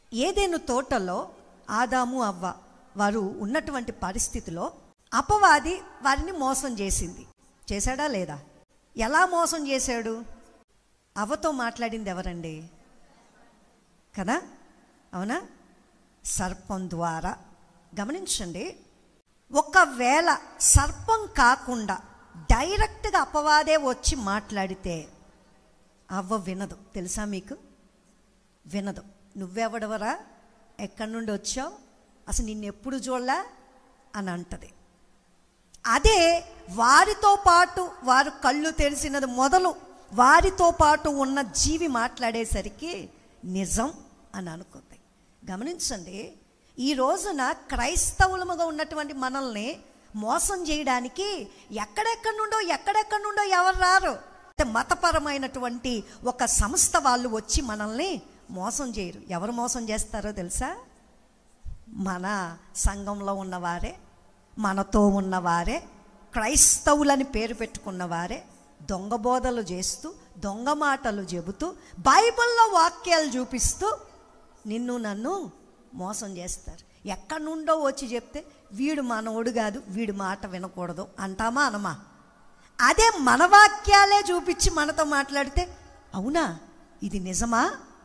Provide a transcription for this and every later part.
ఏదేను తోటలో ఆదాము అవ్వ వారు ఉన్నటువంటి పరిస్థితిలో అపవాది వారిని మోసం చేసింది చేశాడా లేదా ఎలా మోసం చేశాడు అవ్వతో మాట్లాడింది ఎవరండి కదా అవునా సర్పం ద్వారా గమనించండి ఒకవేళ సర్పం కాకుండా డైరెక్ట్గా అపవాదే వచ్చి మాట్లాడితే అవ్వ వినదు తెలుసా మీకు వినదు నువ్వెవడవరా ఎక్కడి నుండి వచ్చావు అసలు నిన్నెప్పుడు చూడలా అని అంటది అదే వారితో పాటు వారు కళ్ళు తెరిసినది మొదలు వారితో పాటు ఉన్న జీవి మాట్లాడేసరికి నిజం అని అనుకుంది గమనించండి ఈ రోజున క్రైస్తవులముగా ఉన్నటువంటి మనల్ని మోసం చేయడానికి ఎక్కడెక్కడి నుండో ఎక్కడెక్కడి నుండో ఎవరు రారు అంటే మతపరమైనటువంటి ఒక సంస్థ వాళ్ళు వచ్చి మనల్ని మోసం చేయరు ఎవరు మోసం చేస్తారో తెలుసా మన సంఘంలో ఉన్నవారే మనతో ఉన్నవారే క్రైస్తవులని పేరు పెట్టుకున్నవారే దొంగ బోధలు చేస్తూ దొంగ మాటలు చెబుతూ బైబిల్లో వాక్యాలు చూపిస్తూ నిన్ను నన్ను మోసం చేస్తారు ఎక్కడి నుండో వచ్చి చెప్తే వీడు మనోడు కాదు వీడి మాట వినకూడదు అంటామా అనమా అదే మన వాక్యాలే చూపించి మనతో మాట్లాడితే అవునా ఇది నిజమా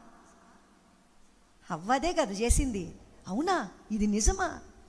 అవ్వదే కదా చేసింది అవునా ఇది నిజమా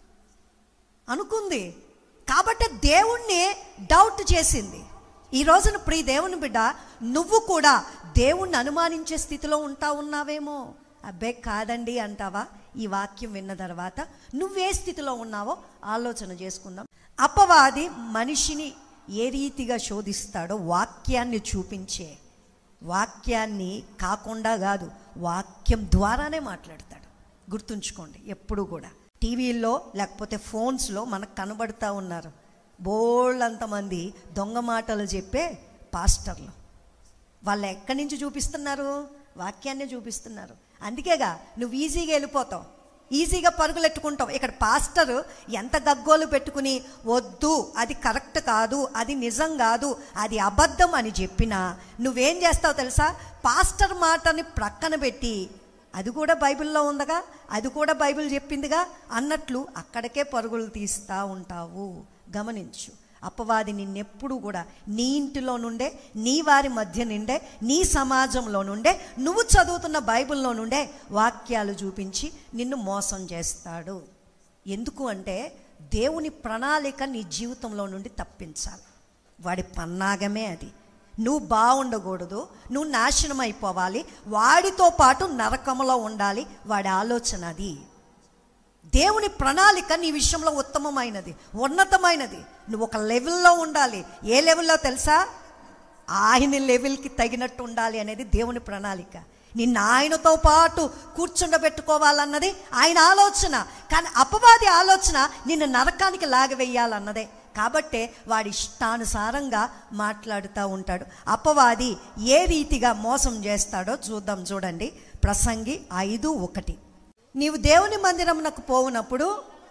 అనుకుంది కాబట్టి దేవుణ్ణి డౌట్ చేసింది ఈ రోజున ప్రియ దేవుని బిడ్డ నువ్వు కూడా దేవుణ్ణి అనుమానించే స్థితిలో ఉంటా ఉన్నావేమో అబ్బే కాదండి అంటావా ఈ వాక్యం విన్న తర్వాత నువ్వే స్థితిలో ఉన్నావో ఆలోచన చేసుకుందాం అపవాది మనిషిని ఏ రీతిగా శోధిస్తాడో వాక్యాన్ని చూపించే వాక్యాన్ని కాకుండా కాదు వాక్యం ద్వారానే మాట్లాడతాడు గుర్తుంచుకోండి ఎప్పుడు కూడా టీవీల్లో లేకపోతే ఫోన్స్లో మనకు కనబడుతూ ఉన్నారు బోళ్ళంతమంది దొంగ మాటలు చెప్పే పాస్టర్లు వాళ్ళు ఎక్కడి నుంచి చూపిస్తున్నారు వాక్యాన్నే చూపిస్తున్నారు అందుకేగా నువ్వు ఈజీగా వెళ్ళిపోతావు ఈజీగా పరుగులెట్టుకుంటావు ఇక్కడ పాస్టర్ ఎంత గగ్గోలు పెట్టుకుని వద్దు అది కరెక్ట్ కాదు అది నిజం కాదు అది అబద్ధం అని చెప్పినా నువ్వేం చేస్తావు తెలుసా పాస్టర్ మాటని ప్రక్కన పెట్టి అది కూడా బైబిల్లో ఉందగా అది కూడా బైబిల్ చెప్పిందిగా అన్నట్లు అక్కడికే పరుగులు తీస్తూ ఉంటావు గమనించు అపవాది నిన్నెప్పుడు కూడా నీ ఇంటిలో నుండే నీ వారి మధ్య నుండే నీ సమాజంలో నుండే నువ్వు చదువుతున్న బైబిల్లో నుండే వాక్యాలు చూపించి నిన్ను మోసం చేస్తాడు ఎందుకు అంటే దేవుని ప్రణాళిక నీ జీవితంలో నుండి తప్పించాలి వాడి పన్నాగమే అది నువ్వు బాగుండకూడదు నువ్వు నాశనం అయిపోవాలి వాడితో పాటు నరకంలో ఉండాలి వాడి ఆలోచన అది దేవుని ప్రణాళిక నీ విషయంలో ఉత్తమమైనది ఉన్నతమైనది నువ్వు ఒక లెవెల్లో ఉండాలి ఏ లెవెల్లో తెలుసా ఆయన లెవెల్కి తగినట్టు ఉండాలి అనేది దేవుని ప్రణాళిక నిన్ను ఆయనతో పాటు కూర్చుండబెట్టుకోవాలన్నది ఆయన ఆలోచన కానీ అపవాది ఆలోచన నిన్ను నరకానికి లాగవేయాలన్నదే కాబట్టే వాడి ఇష్టానుసారంగా మాట్లాడుతూ ఉంటాడు అపవాది ఏ రీతిగా మోసం చేస్తాడో చూద్దాం చూడండి ప్రసంగి ఐదు ఒకటి నీవు దేవుని మందిరమునకు పోవునప్పుడు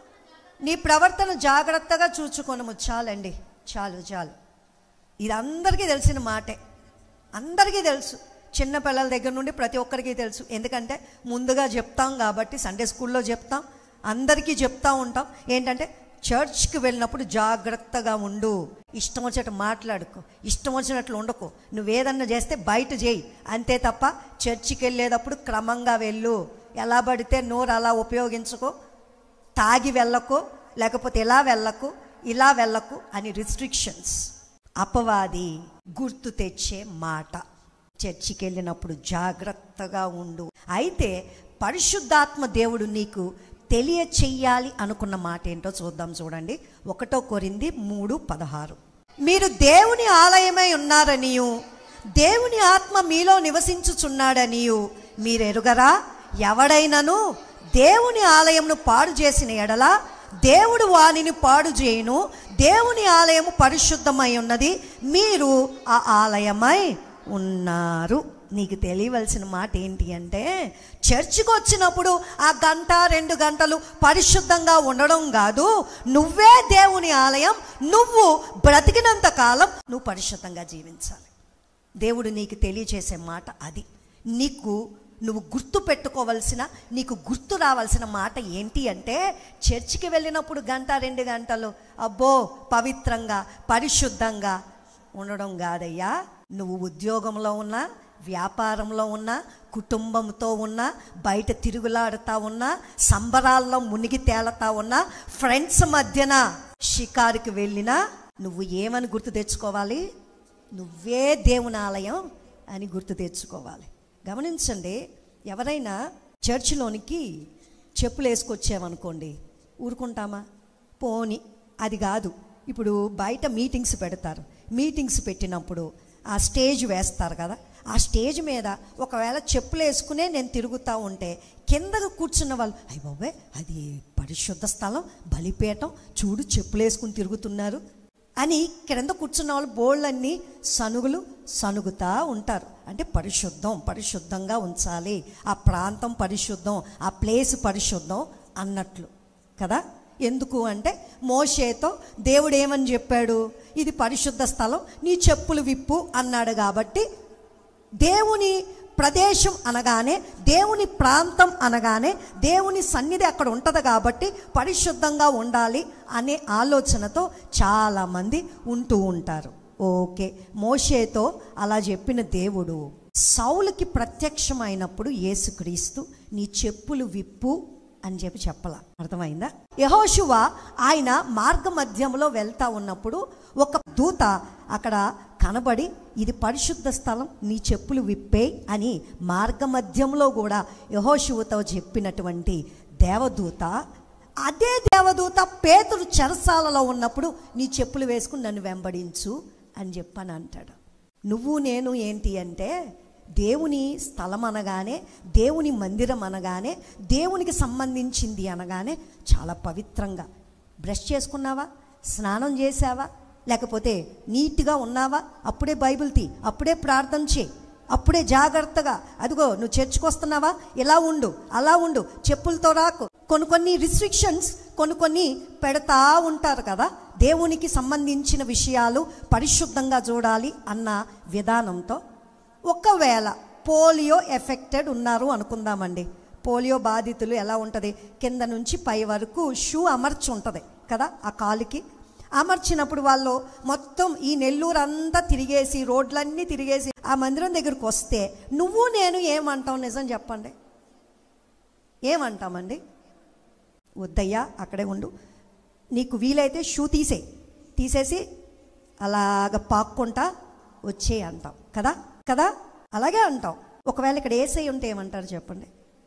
నీ ప్రవర్తన జాగ్రత్తగా చూచుకొనము చాలండి చాలు చాలు ఇది అందరికీ తెలిసిన మాటే అందరికీ తెలుసు చిన్న పిల్లల దగ్గర నుండి ప్రతి ఒక్కరికి తెలుసు ఎందుకంటే ముందుగా చెప్తాం కాబట్టి సండే స్కూల్లో చెప్తాం అందరికీ చెప్తా ఉంటాం ఏంటంటే చర్చ్కి వెళ్ళినప్పుడు జాగ్రత్తగా ఉండు ఇష్టం వచ్చినట్టు మాట్లాడుకో ఇష్టం వచ్చినట్లు ఉండకు నువ్వేదన్నా చేస్తే బయట చేయి అంతే తప్ప చర్చికి వెళ్ళేటప్పుడు క్రమంగా వెళ్ళు ఎలా పడితే నోరు అలా ఉపయోగించుకో తాగి వెళ్ళకు లేకపోతే ఇలా వెళ్ళకు ఇలా వెళ్ళకు అని రిస్ట్రిక్షన్స్ అపవాది గుర్తు తెచ్చే మాట చర్చికి వెళ్ళినప్పుడు జాగ్రత్తగా ఉండు అయితే పరిశుద్ధాత్మ దేవుడు నీకు తెలియచెయ్యాలి అనుకున్న మాట ఏంటో చూద్దాం చూడండి ఒకటో కొరింది మూడు పదహారు మీరు దేవుని ఆలయమై ఉన్నారనియు దేవుని ఆత్మ మీలో నివసించుచున్నాడనియు మీరెరుగరా ఎవడైనను దేవుని ఆలయంను పాడు చేసిన ఎడల దేవుడు వానిని పాడు చేయను దేవుని ఆలయము పరిశుద్ధమై ఉన్నది మీరు ఆ ఆలయమై ఉన్నారు నీకు తెలియవలసిన మాట ఏంటి అంటే చర్చికి వచ్చినప్పుడు ఆ గంట రెండు గంటలు పరిశుద్ధంగా ఉండడం కాదు నువ్వే దేవుని ఆలయం నువ్వు బ్రతికినంత కాలం నువ్వు పరిశుద్ధంగా జీవించాలి దేవుడు నీకు తెలియచేసే మాట అది నీకు నువ్వు గుర్తు పెట్టుకోవలసిన నీకు గుర్తు రావాల్సిన మాట ఏంటి అంటే చర్చికి వెళ్ళినప్పుడు గంట రెండు గంటలు అబ్బో పవిత్రంగా పరిశుద్ధంగా ఉండడం కాదయ్యా నువ్వు ఉద్యోగంలో ఉన్నా వ్యాపారంలో ఉన్నా కుటుంబంతో ఉన్నా బయట తిరుగులాడుతా ఉన్నా సంబరాల్లో మునిగి తేలతా ఉన్నా ఫ్రెండ్స్ మధ్యన షికారుకి వెళ్ళినా నువ్వు ఏమని గుర్తు తెచ్చుకోవాలి నువ్వే దేవుని ఆలయం అని గుర్తు తెచ్చుకోవాలి గమనించండి ఎవరైనా చర్చిలోనికి చెప్పులు వేసుకొచ్చామనుకోండి ఊరుకుంటామా పోని అది కాదు ఇప్పుడు బయట మీటింగ్స్ పెడతారు మీటింగ్స్ పెట్టినప్పుడు ఆ స్టేజ్ వేస్తారు కదా ఆ స్టేజ్ మీద ఒకవేళ చెప్పులు వేసుకునే నేను తిరుగుతూ ఉంటే కిందకు కూర్చున్న వాళ్ళు అయ్య బాబాయ్ అది పరిశుద్ధ స్థలం బలిపీఠం చూడు చెప్పులు వేసుకుని తిరుగుతున్నారు అని క్రింద కూర్చున్న వాళ్ళు బోళ్ళన్నీ సనుగులు సనుగుతా ఉంటారు అంటే పరిశుద్ధం పరిశుద్ధంగా ఉంచాలి ఆ ప్రాంతం పరిశుద్ధం ఆ ప్లేస్ పరిశుద్ధం అన్నట్లు కదా ఎందుకు అంటే మోషేతో దేవుడు ఏమని చెప్పాడు ఇది పరిశుద్ధ స్థలం నీ చెప్పులు విప్పు అన్నాడు కాబట్టి దేవుని ప్రదేశం అనగానే దేవుని ప్రాంతం అనగానే దేవుని సన్నిధి అక్కడ ఉంటుంది కాబట్టి పరిశుద్ధంగా ఉండాలి అనే ఆలోచనతో చాలామంది ఉంటూ ఉంటారు ఓకే మోషేతో అలా చెప్పిన దేవుడు సౌలుకి ప్రత్యక్షమైనప్పుడు యేసుక్రీస్తు నీ చెప్పులు విప్పు అని చెప్పి చెప్పాల అర్థమైందా యహోశువ ఆయన మార్గ మధ్యంలో వెళ్తా ఉన్నప్పుడు ఒక దూత అక్కడ కనబడి ఇది పరిశుద్ధ స్థలం నీ చెప్పులు విప్పే అని మార్గ మధ్యంలో కూడా యహోశువతో చెప్పినటువంటి దేవదూత అదే దేవదూత పేతుడు చెరసాలలో ఉన్నప్పుడు నీ చెప్పులు వేసుకుని నన్ను వెంబడించు అని చెప్పని అంటాడు నువ్వు నేను ఏంటి అంటే దేవుని స్థలం అనగానే దేవుని మందిరం అనగానే దేవునికి సంబంధించింది అనగానే చాలా పవిత్రంగా బ్రష్ చేసుకున్నావా స్నానం చేసావా లేకపోతే నీట్గా ఉన్నావా అప్పుడే బైబిల్ తీ అప్పుడే ప్రార్థన చేయి అప్పుడే జాగ్రత్తగా అదిగో నువ్వు చర్చ్కి వస్తున్నావా ఇలా ఉండు అలా ఉండు చెప్పులతో రాకు కొన్ని కొన్ని రిస్ట్రిక్షన్స్ కొన్ని కొన్ని పెడతా ఉంటారు కదా దేవునికి సంబంధించిన విషయాలు పరిశుద్ధంగా చూడాలి అన్న విధానంతో ఒకవేళ పోలియో ఎఫెక్టెడ్ ఉన్నారు అనుకుందామండి పోలియో బాధితులు ఎలా ఉంటుంది కింద నుంచి పై వరకు షూ అమర్చి ఉంటుంది కదా ఆ కాలుకి అమర్చినప్పుడు వాళ్ళు మొత్తం ఈ నెల్లూరు అంతా తిరిగేసి రోడ్లన్నీ తిరిగేసి ఆ మందిరం దగ్గరికి వస్తే నువ్వు నేను ఏమంటాం నిజం చెప్పండి ఏమంటామండి వద్దయ్యా అక్కడే ఉండు నీకు వీలైతే షూ తీసే తీసేసి అలాగ పాక్కుంటా వచ్చే అంటాం కదా కదా అలాగే అంటాం ఒకవేళ ఇక్కడ ఏసై ఉంటే ఏమంటారు చెప్పండి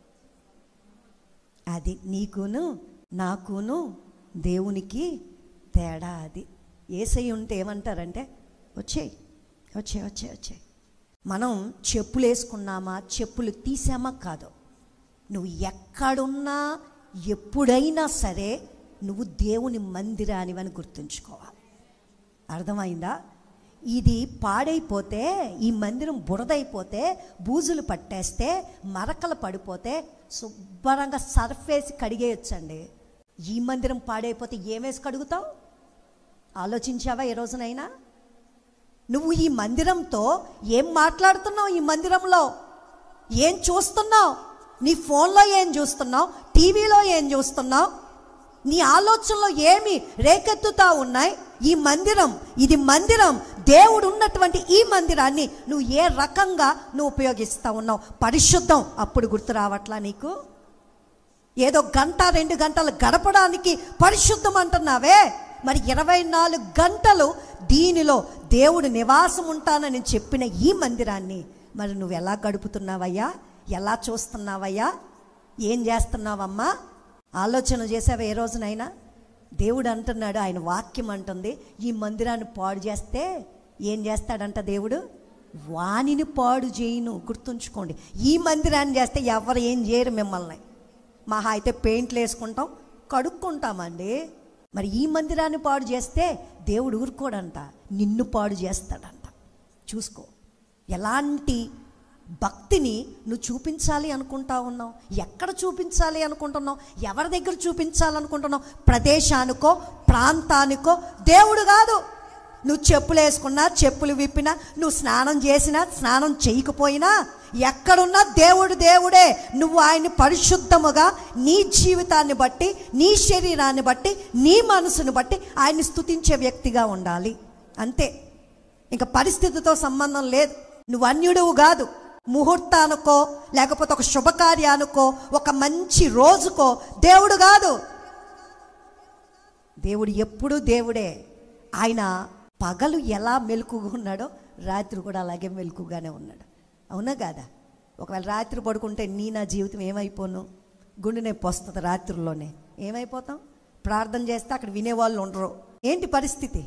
అది నీకును నాకును దేవునికి తేడా అది ఏసై ఉంటే ఏమంటారంటే వచ్చేయి వచ్చే వచ్చే వచ్చే మనం చెప్పులు వేసుకున్నామా చెప్పులు తీసామా కాదు నువ్వు ఎక్కడున్నా ఎప్పుడైనా సరే నువ్వు దేవుని మందిరానివని గుర్తుంచుకోవాలి అర్థమైందా ఇది పాడైపోతే ఈ మందిరం బురదైపోతే బూజులు పట్టేస్తే మరకలు పడిపోతే శుభ్రంగా సర్ఫేసి కడిగేయొచ్చండి ఈ మందిరం పాడైపోతే ఏమేసి కడుగుతావు ఆలోచించావా ఏ రోజునైనా నువ్వు ఈ మందిరంతో ఏం మాట్లాడుతున్నావు ఈ మందిరంలో ఏం చూస్తున్నావు నీ ఫోన్లో ఏం చూస్తున్నావు టీవీలో ఏం చూస్తున్నావు నీ ఆలోచనలో ఏమి రేకెత్తుతా ఉన్నాయి ఈ మందిరం ఇది మందిరం దేవుడు ఉన్నటువంటి ఈ మందిరాన్ని నువ్వు ఏ రకంగా నువ్వు ఉపయోగిస్తా ఉన్నావు పరిశుద్ధం అప్పుడు గుర్తు రావట్లా నీకు ఏదో గంట రెండు గంటలు గడపడానికి పరిశుద్ధం అంటున్నావే మరి ఇరవై నాలుగు గంటలు దీనిలో దేవుడు నివాసం ఉంటానని చెప్పిన ఈ మందిరాన్ని మరి నువ్వు ఎలా గడుపుతున్నావయ్యా ఎలా చూస్తున్నావయ్యా ఏం చేస్తున్నావమ్మా ఆలోచన చేసావా ఏ రోజునైనా దేవుడు అంటున్నాడు ఆయన వాక్యం అంటుంది ఈ మందిరాన్ని పాడు చేస్తే ఏం చేస్తాడంట దేవుడు వాణిని పాడు చేయను గుర్తుంచుకోండి ఈ మందిరాన్ని చేస్తే ఎవరు ఏం చేయరు మిమ్మల్ని మహా అయితే పెయింట్లు వేసుకుంటాం కడుక్కుంటామండి మరి ఈ మందిరాన్ని పాడు చేస్తే దేవుడు ఊరుకోడంట నిన్ను పాడు చేస్తాడంట చూసుకో ఎలాంటి భక్తిని నువ్వు చూపించాలి అనుకుంటా ఉన్నావు ఎక్కడ చూపించాలి అనుకుంటున్నావు ఎవరి దగ్గర చూపించాలనుకుంటున్నావు ప్రదేశానికో ప్రాంతానికో దేవుడు కాదు నువ్వు చెప్పులు వేసుకున్నా చెప్పులు విప్పినా నువ్వు స్నానం చేసినా స్నానం చేయకపోయినా ఎక్కడున్నా దేవుడు దేవుడే నువ్వు ఆయన్ని పరిశుద్ధముగా నీ జీవితాన్ని బట్టి నీ శరీరాన్ని బట్టి నీ మనసును బట్టి ఆయన్ని స్తుతించే వ్యక్తిగా ఉండాలి అంతే ఇంకా పరిస్థితితో సంబంధం లేదు నువ్వు అన్యుడువు కాదు ముహూర్తానికో లేకపోతే ఒక శుభకార్యానికో ఒక మంచి రోజుకో దేవుడు కాదు దేవుడు ఎప్పుడూ దేవుడే ఆయన పగలు ఎలా మెలకుగా ఉన్నాడో రాత్రి కూడా అలాగే మెలకుగానే ఉన్నాడు అవునా కాదా ఒకవేళ రాత్రి పడుకుంటే నీ నా జీవితం ఏమైపోను గుండె నొప్పి వస్తుంది రాత్రుల్లోనే ఏమైపోతాం ప్రార్థన చేస్తే అక్కడ వినేవాళ్ళు ఉండరు ఏంటి పరిస్థితి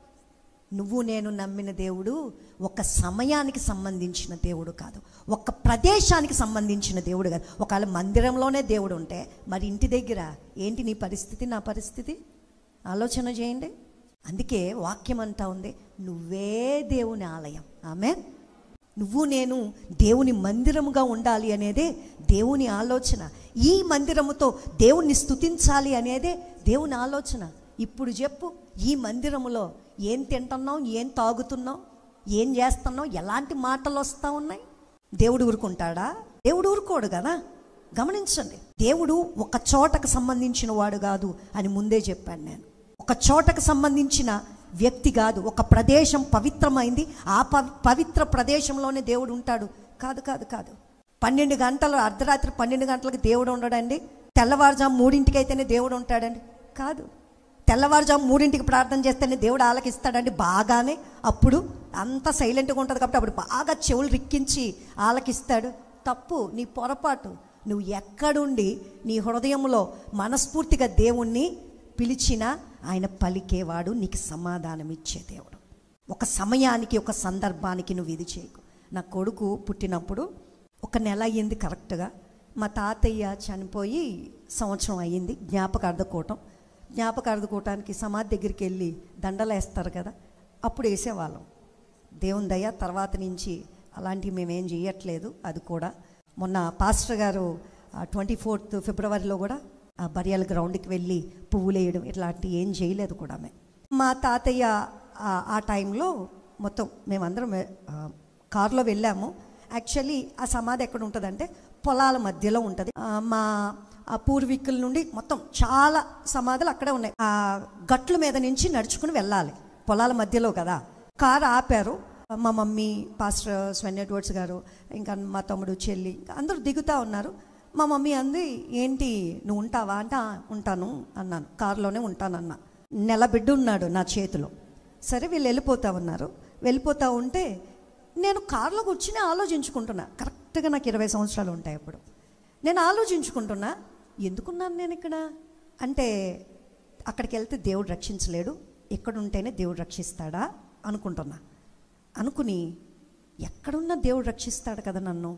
నువ్వు నేను నమ్మిన దేవుడు ఒక సమయానికి సంబంధించిన దేవుడు కాదు ఒక ప్రదేశానికి సంబంధించిన దేవుడు కాదు ఒకవేళ మందిరంలోనే దేవుడు ఉంటే మరి ఇంటి దగ్గర ఏంటి నీ పరిస్థితి నా పరిస్థితి ఆలోచన చేయండి అందుకే వాక్యం అంటా ఉంది నువ్వే దేవుని ఆలయం ఆమె నువ్వు నేను దేవుని మందిరముగా ఉండాలి అనేదే దేవుని ఆలోచన ఈ మందిరముతో దేవుణ్ణి స్తుతించాలి అనేదే దేవుని ఆలోచన ఇప్పుడు చెప్పు ఈ మందిరములో ఏం తింటున్నాం ఏం తాగుతున్నాం ఏం చేస్తున్నాం ఎలాంటి మాటలు వస్తూ ఉన్నాయి దేవుడు ఊరుకుంటాడా దేవుడు ఊరుకోడు కదా గమనించండి దేవుడు ఒక చోటకు సంబంధించిన వాడు కాదు అని ముందే చెప్పాను నేను ఒక చోటకు సంబంధించిన వ్యక్తి కాదు ఒక ప్రదేశం పవిత్రమైంది ఆ పవి పవిత్ర ప్రదేశంలోనే దేవుడు ఉంటాడు కాదు కాదు కాదు పన్నెండు గంటలు అర్ధరాత్రి పన్నెండు గంటలకు దేవుడు ఉండడండి తెల్లవారుజాము మూడింటికి అయితేనే దేవుడు ఉంటాడండి కాదు తెల్లవారుజాము మూడింటికి ప్రార్థన చేస్తేనే దేవుడు ఆలకిస్తాడండి బాగానే అప్పుడు అంత సైలెంట్గా ఉంటుంది కాబట్టి అప్పుడు బాగా చెవులు రిక్కించి ఆలకిస్తాడు తప్పు నీ పొరపాటు నువ్వు ఎక్కడుండి నీ హృదయంలో మనస్ఫూర్తిగా దేవుణ్ణి పిలిచినా ఆయన పలికేవాడు నీకు సమాధానం ఇచ్చే దేవుడు ఒక సమయానికి ఒక సందర్భానికి నువ్వు ఇది చేయకు నా కొడుకు పుట్టినప్పుడు ఒక నెల అయ్యింది కరెక్ట్గా మా తాతయ్య చనిపోయి సంవత్సరం అయ్యింది జ్ఞాపకార్థ కూటం జ్ఞాపకార్థ కూటానికి సమాధి దగ్గరికి వెళ్ళి దండలు వేస్తారు కదా అప్పుడు వేసేవాళ్ళం దేవుని దయ తర్వాత నుంచి అలాంటివి మేమేం చేయట్లేదు అది కూడా మొన్న పాస్టర్ గారు ట్వంటీ ఫోర్త్ ఫిబ్రవరిలో కూడా ఆ బరియల్ గ్రౌండ్కి వెళ్ళి పువ్వులు వేయడం ఇట్లాంటివి ఏం చేయలేదు కూడా మేము మా తాతయ్య ఆ- ఆ టైంలో మొత్తం మేమందరం ఆ, కారులో వెళ్ళాము యాక్చువల్లీ ఆ సమాధి ఎక్కడ ఉంటుందంటే పొలాల మధ్యలో ఉంటుంది ఆ, మా ఆ పూర్వీకుల నుండి మొత్తం చాలా సమాధులు అక్కడే ఉన్నాయి ఆ గట్ల మీద నుంచి నడుచుకుని వెళ్ళాలి పొలాల మధ్యలో కదా కారు ఆపారు మా మమ్మీ పాస్టర్ స్వెన్ ఎడ్వర్డ్స్ గారు ఇంకా మా తమ్ముడు చెల్లి ఇంకా అందరూ దిగుతా ఉన్నారు మా మమ్మీ అంది ఏంటి నువ్వు ఉంటావా అంటే "ఆ, ఉంటాను అన్నాను కారులోనే ఉంటానన్నా నెల బిడ్డ ఉన్నాడు నా చేతిలో సరే వీళ్ళు వెళ్ళిపోతా ఉన్నారు వెళ్ళిపోతా ఉంటే నేను కారులో కూర్చుని ఆలోచించుకుంటున్నా కరెక్ట్గా నాకు ఇరవై సంవత్సరాలు ఉంటాయి అప్పుడు నేను ఆలోచించుకుంటున్నా ఎందుకున్నాను నేను ఇక్కడ అంటే అక్కడికి వెళ్తే దేవుడు రక్షించలేడు ఇక్కడ ఉంటేనే దేవుడు రక్షిస్తాడా అనుకుంటున్నా అనుకుని ఎక్కడున్నా దేవుడు రక్షిస్తాడు కదా నన్ను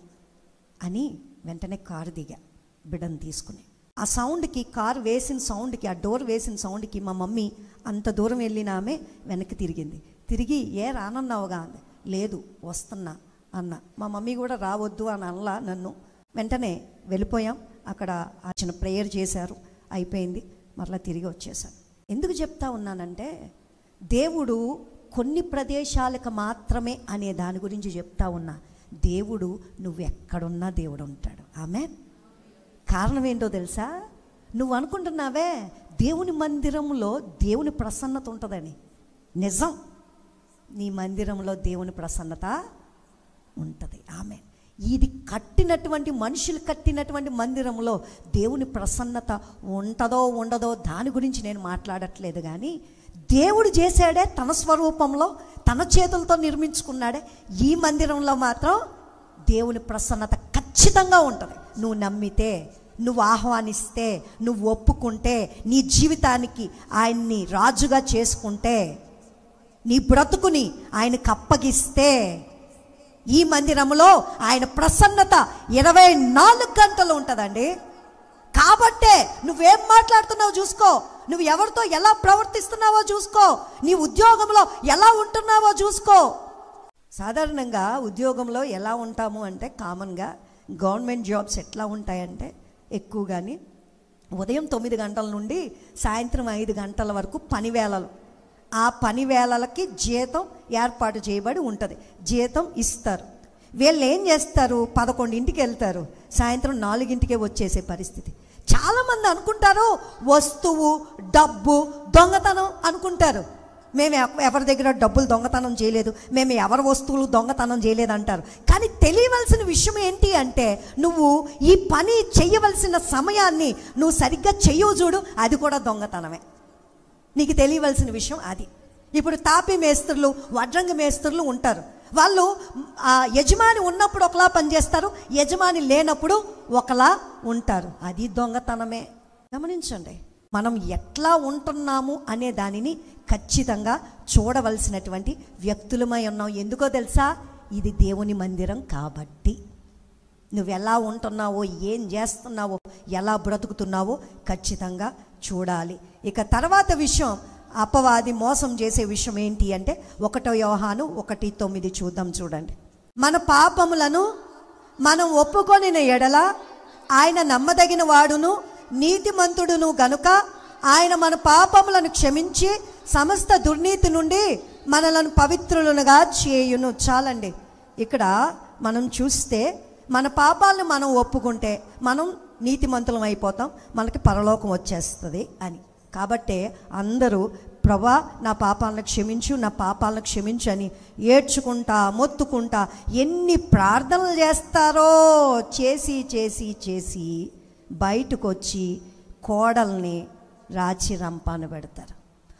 అని వెంటనే కారు దిగా బిడ్డను తీసుకుని ఆ సౌండ్కి కారు వేసిన సౌండ్కి ఆ డోర్ వేసిన సౌండ్కి మా మమ్మీ అంత దూరం వెళ్ళిన ఆమె వెనక్కి తిరిగింది తిరిగి ఏ రానన్నావుగా అంది లేదు వస్తున్నా అన్న మా మమ్మీ కూడా రావద్దు అని అనలా నన్ను వెంటనే వెళ్ళిపోయాం అక్కడ ఆ చిన్న ప్రేయర్ చేశారు అయిపోయింది మరలా తిరిగి వచ్చేసాను ఎందుకు చెప్తా ఉన్నానంటే దేవుడు కొన్ని ప్రదేశాలకు మాత్రమే అనే దాని గురించి చెప్తా ఉన్నా దేవుడు నువ్వు ఎక్కడున్నా దేవుడు ఉంటాడు ఆమె కారణం ఏంటో తెలుసా నువ్వు అనుకుంటున్నావే దేవుని మందిరంలో దేవుని ప్రసన్నత ఉంటుందని నిజం నీ మందిరంలో దేవుని ప్రసన్నత ఉంటుంది ఆమె ఇది కట్టినటువంటి మనుషులు కట్టినటువంటి మందిరంలో దేవుని ప్రసన్నత ఉంటుందో ఉండదో దాని గురించి నేను మాట్లాడట్లేదు కానీ దేవుడు చేశాడే తన స్వరూపంలో తన చేతులతో నిర్మించుకున్నాడే ఈ మందిరంలో మాత్రం దేవుని ప్రసన్నత ఖచ్చితంగా ఉంటుంది నువ్వు నమ్మితే నువ్వు ఆహ్వానిస్తే నువ్వు ఒప్పుకుంటే నీ జీవితానికి ఆయన్ని రాజుగా చేసుకుంటే నీ బ్రతుకుని ఆయనకు అప్పగిస్తే ఈ మందిరంలో ఆయన ప్రసన్నత ఇరవై నాలుగు గంటలు ఉంటుందండి కాబట్టే నువ్వేం మాట్లాడుతున్నావో చూసుకో నువ్వు ఎవరితో ఎలా ప్రవర్తిస్తున్నావో చూసుకో నీ ఉద్యోగంలో ఎలా ఉంటున్నావో చూసుకో సాధారణంగా ఉద్యోగంలో ఎలా ఉంటాము అంటే కామన్గా గవర్నమెంట్ జాబ్స్ ఎట్లా ఉంటాయంటే ఎక్కువగాని ఉదయం తొమ్మిది గంటల నుండి సాయంత్రం ఐదు గంటల వరకు పని వేళలు ఆ పని వేళలకి జీతం ఏర్పాటు చేయబడి ఉంటుంది జీతం ఇస్తారు వీళ్ళు ఏం చేస్తారు పదకొండింటికి వెళ్తారు సాయంత్రం నాలుగింటికే వచ్చేసే పరిస్థితి చాలామంది అనుకుంటారు వస్తువు డబ్బు దొంగతనం అనుకుంటారు మేము ఎవ- ఎవరి దగ్గర డబ్బులు దొంగతనం చేయలేదు మేము ఎవరి వస్తువులు దొంగతనం చేయలేదు అంటారు కానీ తెలియవలసిన విషయం ఏంటి అంటే నువ్వు ఈ పని చేయవలసిన సమయాన్ని నువ్వు సరిగ్గా చెయ్యవు చూడు అది కూడా దొంగతనమే నీకు తెలియవలసిన విషయం అది ఇప్పుడు తాపి మేస్త్రులు వడ్రంగి మేస్త్రులు ఉంటారు వాళ్ళు ఆ యజమాని ఉన్నప్పుడు ఒకలా పనిచేస్తారు యజమాని లేనప్పుడు ఒకలా ఉంటారు అది దొంగతనమే గమనించండి మనం ఎట్లా ఉంటున్నాము అనే దానిని ఖచ్చితంగా చూడవలసినటువంటి వ్యక్తులమై ఉన్నాం ఎందుకో తెలుసా ఇది దేవుని మందిరం కాబట్టి నువ్వు ఎలా ఉంటున్నావో ఏం చేస్తున్నావో ఎలా బ్రతుకుతున్నావో ఖచ్చితంగా చూడాలి ఇక తర్వాత విషయం అపవాది మోసం చేసే విషయం ఏంటి అంటే ఒకటో యోహాను ఒకటి తొమ్మిది చూద్దాం చూడండి మన పాపములను మనం ఒప్పుకొనిన ఎడల ఆయన నమ్మదగిన వాడును నీతిమంతుడును గనుక ఆయన మన పాపములను క్షమించి సమస్త దుర్నీతి నుండి మనలను పవిత్రులుగా చేయును చాలండి ఇక్కడ మనం చూస్తే మన పాపాలను మనం ఒప్పుకుంటే మనం నీతిమంతులం అయిపోతాం మనకి పరలోకం వచ్చేస్తుంది అని కాబట్టే అందరూ ప్రభా నా పాపాలను క్షమించు నా పాపాలను క్షమించు అని ఏడ్చుకుంటా మొత్తుకుంటా ఎన్ని ప్రార్థనలు చేస్తారో చేసి చేసి చేసి బయటకు వచ్చి కోడల్ని రాచి రంపాన పెడతారు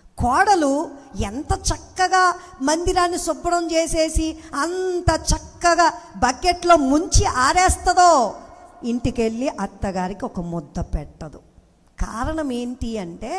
కోడలు ఎంత చక్కగా మందిరాన్ని శుభ్రం చేసేసి అంత చక్కగా బకెట్లో ముంచి ఆరేస్తుందో ఇంటికెళ్ళి అత్తగారికి ఒక ముద్ద పెట్టదు కారణం ఏంటి అంటే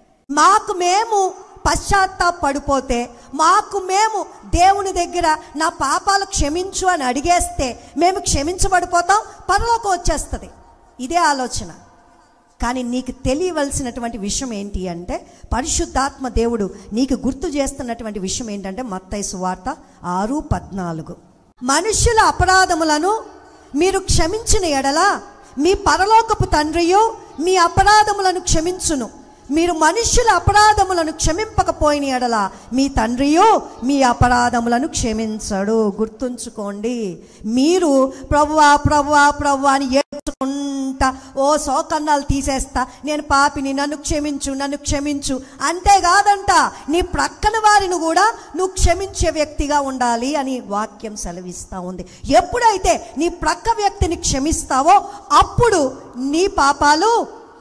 మాకు మేము పశ్చాత్తాపడిపోతే మాకు మేము దేవుని దగ్గర నా పాపాలు క్షమించు అని అడిగేస్తే మేము క్షమించబడిపోతాం పరలోకం వచ్చేస్తుంది ఇదే ఆలోచన కానీ నీకు తెలియవలసినటువంటి విషయం ఏంటి అంటే పరిశుద్ధాత్మ దేవుడు నీకు గుర్తు చేస్తున్నటువంటి విషయం ఏంటంటే మత్తయి సువార్త ఆరు పద్నాలుగు మనుష్యుల అపరాధములను మీరు క్షమించిన ఎడల మీ పరలోకపు తండ్రియు మీ అపరాధములను క్షమించును మీరు మనుష్యుల అపరాధములను క్షమింపకపోయిన ఎడల మీ తండ్రియో మీ అపరాధములను క్షమించడు గుర్తుంచుకోండి మీరు ప్రభువా ప్రభువా ప్రభువా అని ఏడ్చుకుంటా ఓ సోకన్నాలు తీసేస్తా నేను పాపిని నన్ను క్షమించు నన్ను క్షమించు అంతేకాదంట నీ ప్రక్కన వారిని కూడా నువ్వు క్షమించే వ్యక్తిగా ఉండాలి అని వాక్యం సెలవిస్తా ఉంది ఎప్పుడైతే నీ ప్రక్క వ్యక్తిని క్షమిస్తావో అప్పుడు నీ పాపాలు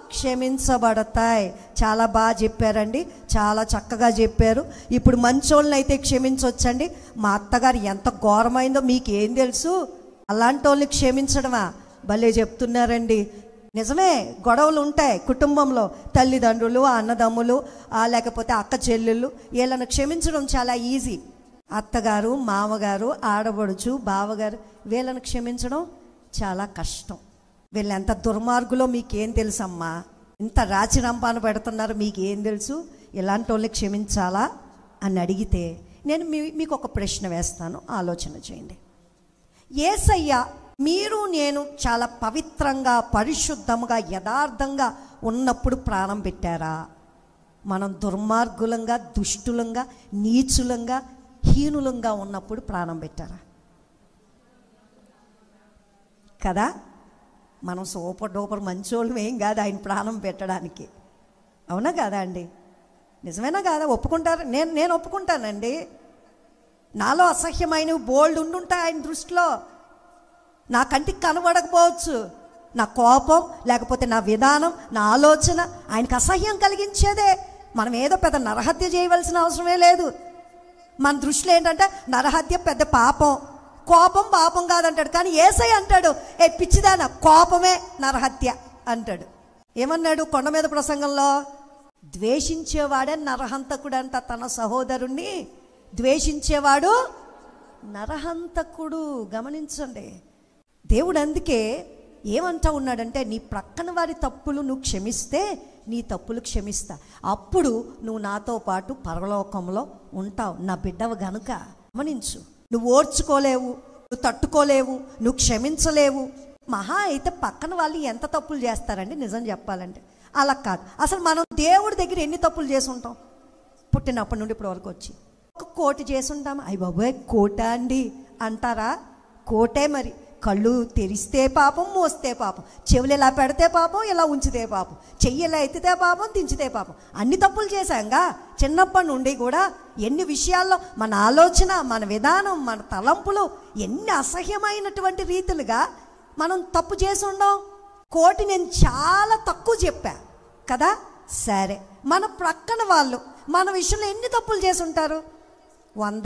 క్షమించబడతాయి చాలా బాగా చెప్పారండి చాలా చక్కగా చెప్పారు ఇప్పుడు మంచోళ్ళని అయితే క్షమించవచ్చండి మా అత్తగారు ఎంత ఘోరమైందో మీకు ఏం తెలుసు అలాంటి వాళ్ళని క్షమించడమా భలే చెప్తున్నారండి నిజమే గొడవలు ఉంటాయి కుటుంబంలో తల్లిదండ్రులు అన్నదమ్ములు ఆ, లేకపోతే అక్క చెల్లెళ్ళు వీళ్ళని క్షమించడం చాలా ఈజీ అత్తగారు మామగారు ఆడబడుచు బావగారు వీళ్ళని క్షమించడం చాలా కష్టం వీళ్ళు ఎంత దుర్మార్గులో మీకేం తెలుసమ్మా ఇంత రాచిరంపాన పెడుతున్నారు మీకేం తెలుసు ఇలాంటి వాళ్ళని క్షమించాలా అని అడిగితే నేను మీ మీకు ఒక ప్రశ్న వేస్తాను ఆలోచన చేయండి ఏసయ్య మీరు నేను చాలా పవిత్రంగా పరిశుద్ధంగా యథార్థంగా ఉన్నప్పుడు ప్రాణం పెట్టారా మనం దుర్మార్గులంగా దుష్టులంగా నీచులంగా హీనులంగా ఉన్నప్పుడు ప్రాణం పెట్టారా కదా మనం సూపర్ డూపర్ మంచోళ్ళం ఏం కాదు ఆయన ప్రాణం పెట్టడానికి అవునా కాదా అండి నిజమేనా కాదా ఒప్పుకుంటారు నేను నేను ఒప్పుకుంటానండి నాలో అసహ్యమైనవి బోల్డ్ ఉండుంటాయి ఆయన దృష్టిలో నా కంటికి కనబడకపోవచ్చు నా కోపం లేకపోతే నా విధానం నా ఆలోచన ఆయనకు అసహ్యం కలిగించేదే మనం ఏదో పెద్ద నరహత్య చేయవలసిన అవసరమే లేదు మన దృష్టిలో ఏంటంటే నరహత్య పెద్ద పాపం కోపం పాపం కాదంటాడు కానీ ఏసై అంటాడు ఏ పిచ్చిదాన కోపమే నరహత్య అంటాడు ఏమన్నాడు కొండ మీద ప్రసంగంలో ద్వేషించేవాడే నరహంతకుడు అంట తన సహోదరుణ్ణి ద్వేషించేవాడు నరహంతకుడు గమనించండి దేవుడు అందుకే ఏమంటా ఉన్నాడంటే నీ ప్రక్కన వారి తప్పులు నువ్వు క్షమిస్తే నీ తప్పులు క్షమిస్తా అప్పుడు నువ్వు నాతో పాటు పరలోకంలో ఉంటావు నా బిడ్డవు గనుక గమనించు నువ్వు ఓర్చుకోలేవు నువ్వు తట్టుకోలేవు నువ్వు క్షమించలేవు మహా అయితే పక్కన వాళ్ళు ఎంత తప్పులు చేస్తారండి నిజం చెప్పాలంటే అలా కాదు అసలు మనం దేవుడి దగ్గర ఎన్ని తప్పులు చేసి ఉంటాం పుట్టినప్పటి నుండి ఇప్పటి వరకు వచ్చి ఒక కోటి చేసి ఉంటాం అయ్యి బాబోయ్ కోట అండి అంటారా కోటే మరి కళ్ళు తెరిస్తే పాపం మోస్తే పాపం చెవులు ఇలా పెడితే పాపం ఇలా ఉంచితే పాపం చెయ్యి ఇలా ఎత్తితే పాపం దించితే పాపం అన్ని తప్పులు చేశాంగా చిన్నప్పటి నుండి కూడా ఎన్ని విషయాల్లో మన ఆలోచన మన విధానం మన తలంపులు ఎన్ని అసహ్యమైనటువంటి రీతులుగా మనం తప్పు చేసి ఉండం కోటి నేను చాలా తక్కువ చెప్పా కదా సరే మన ప్రక్కన వాళ్ళు మన విషయంలో ఎన్ని తప్పులు చేసి ఉంటారు వంద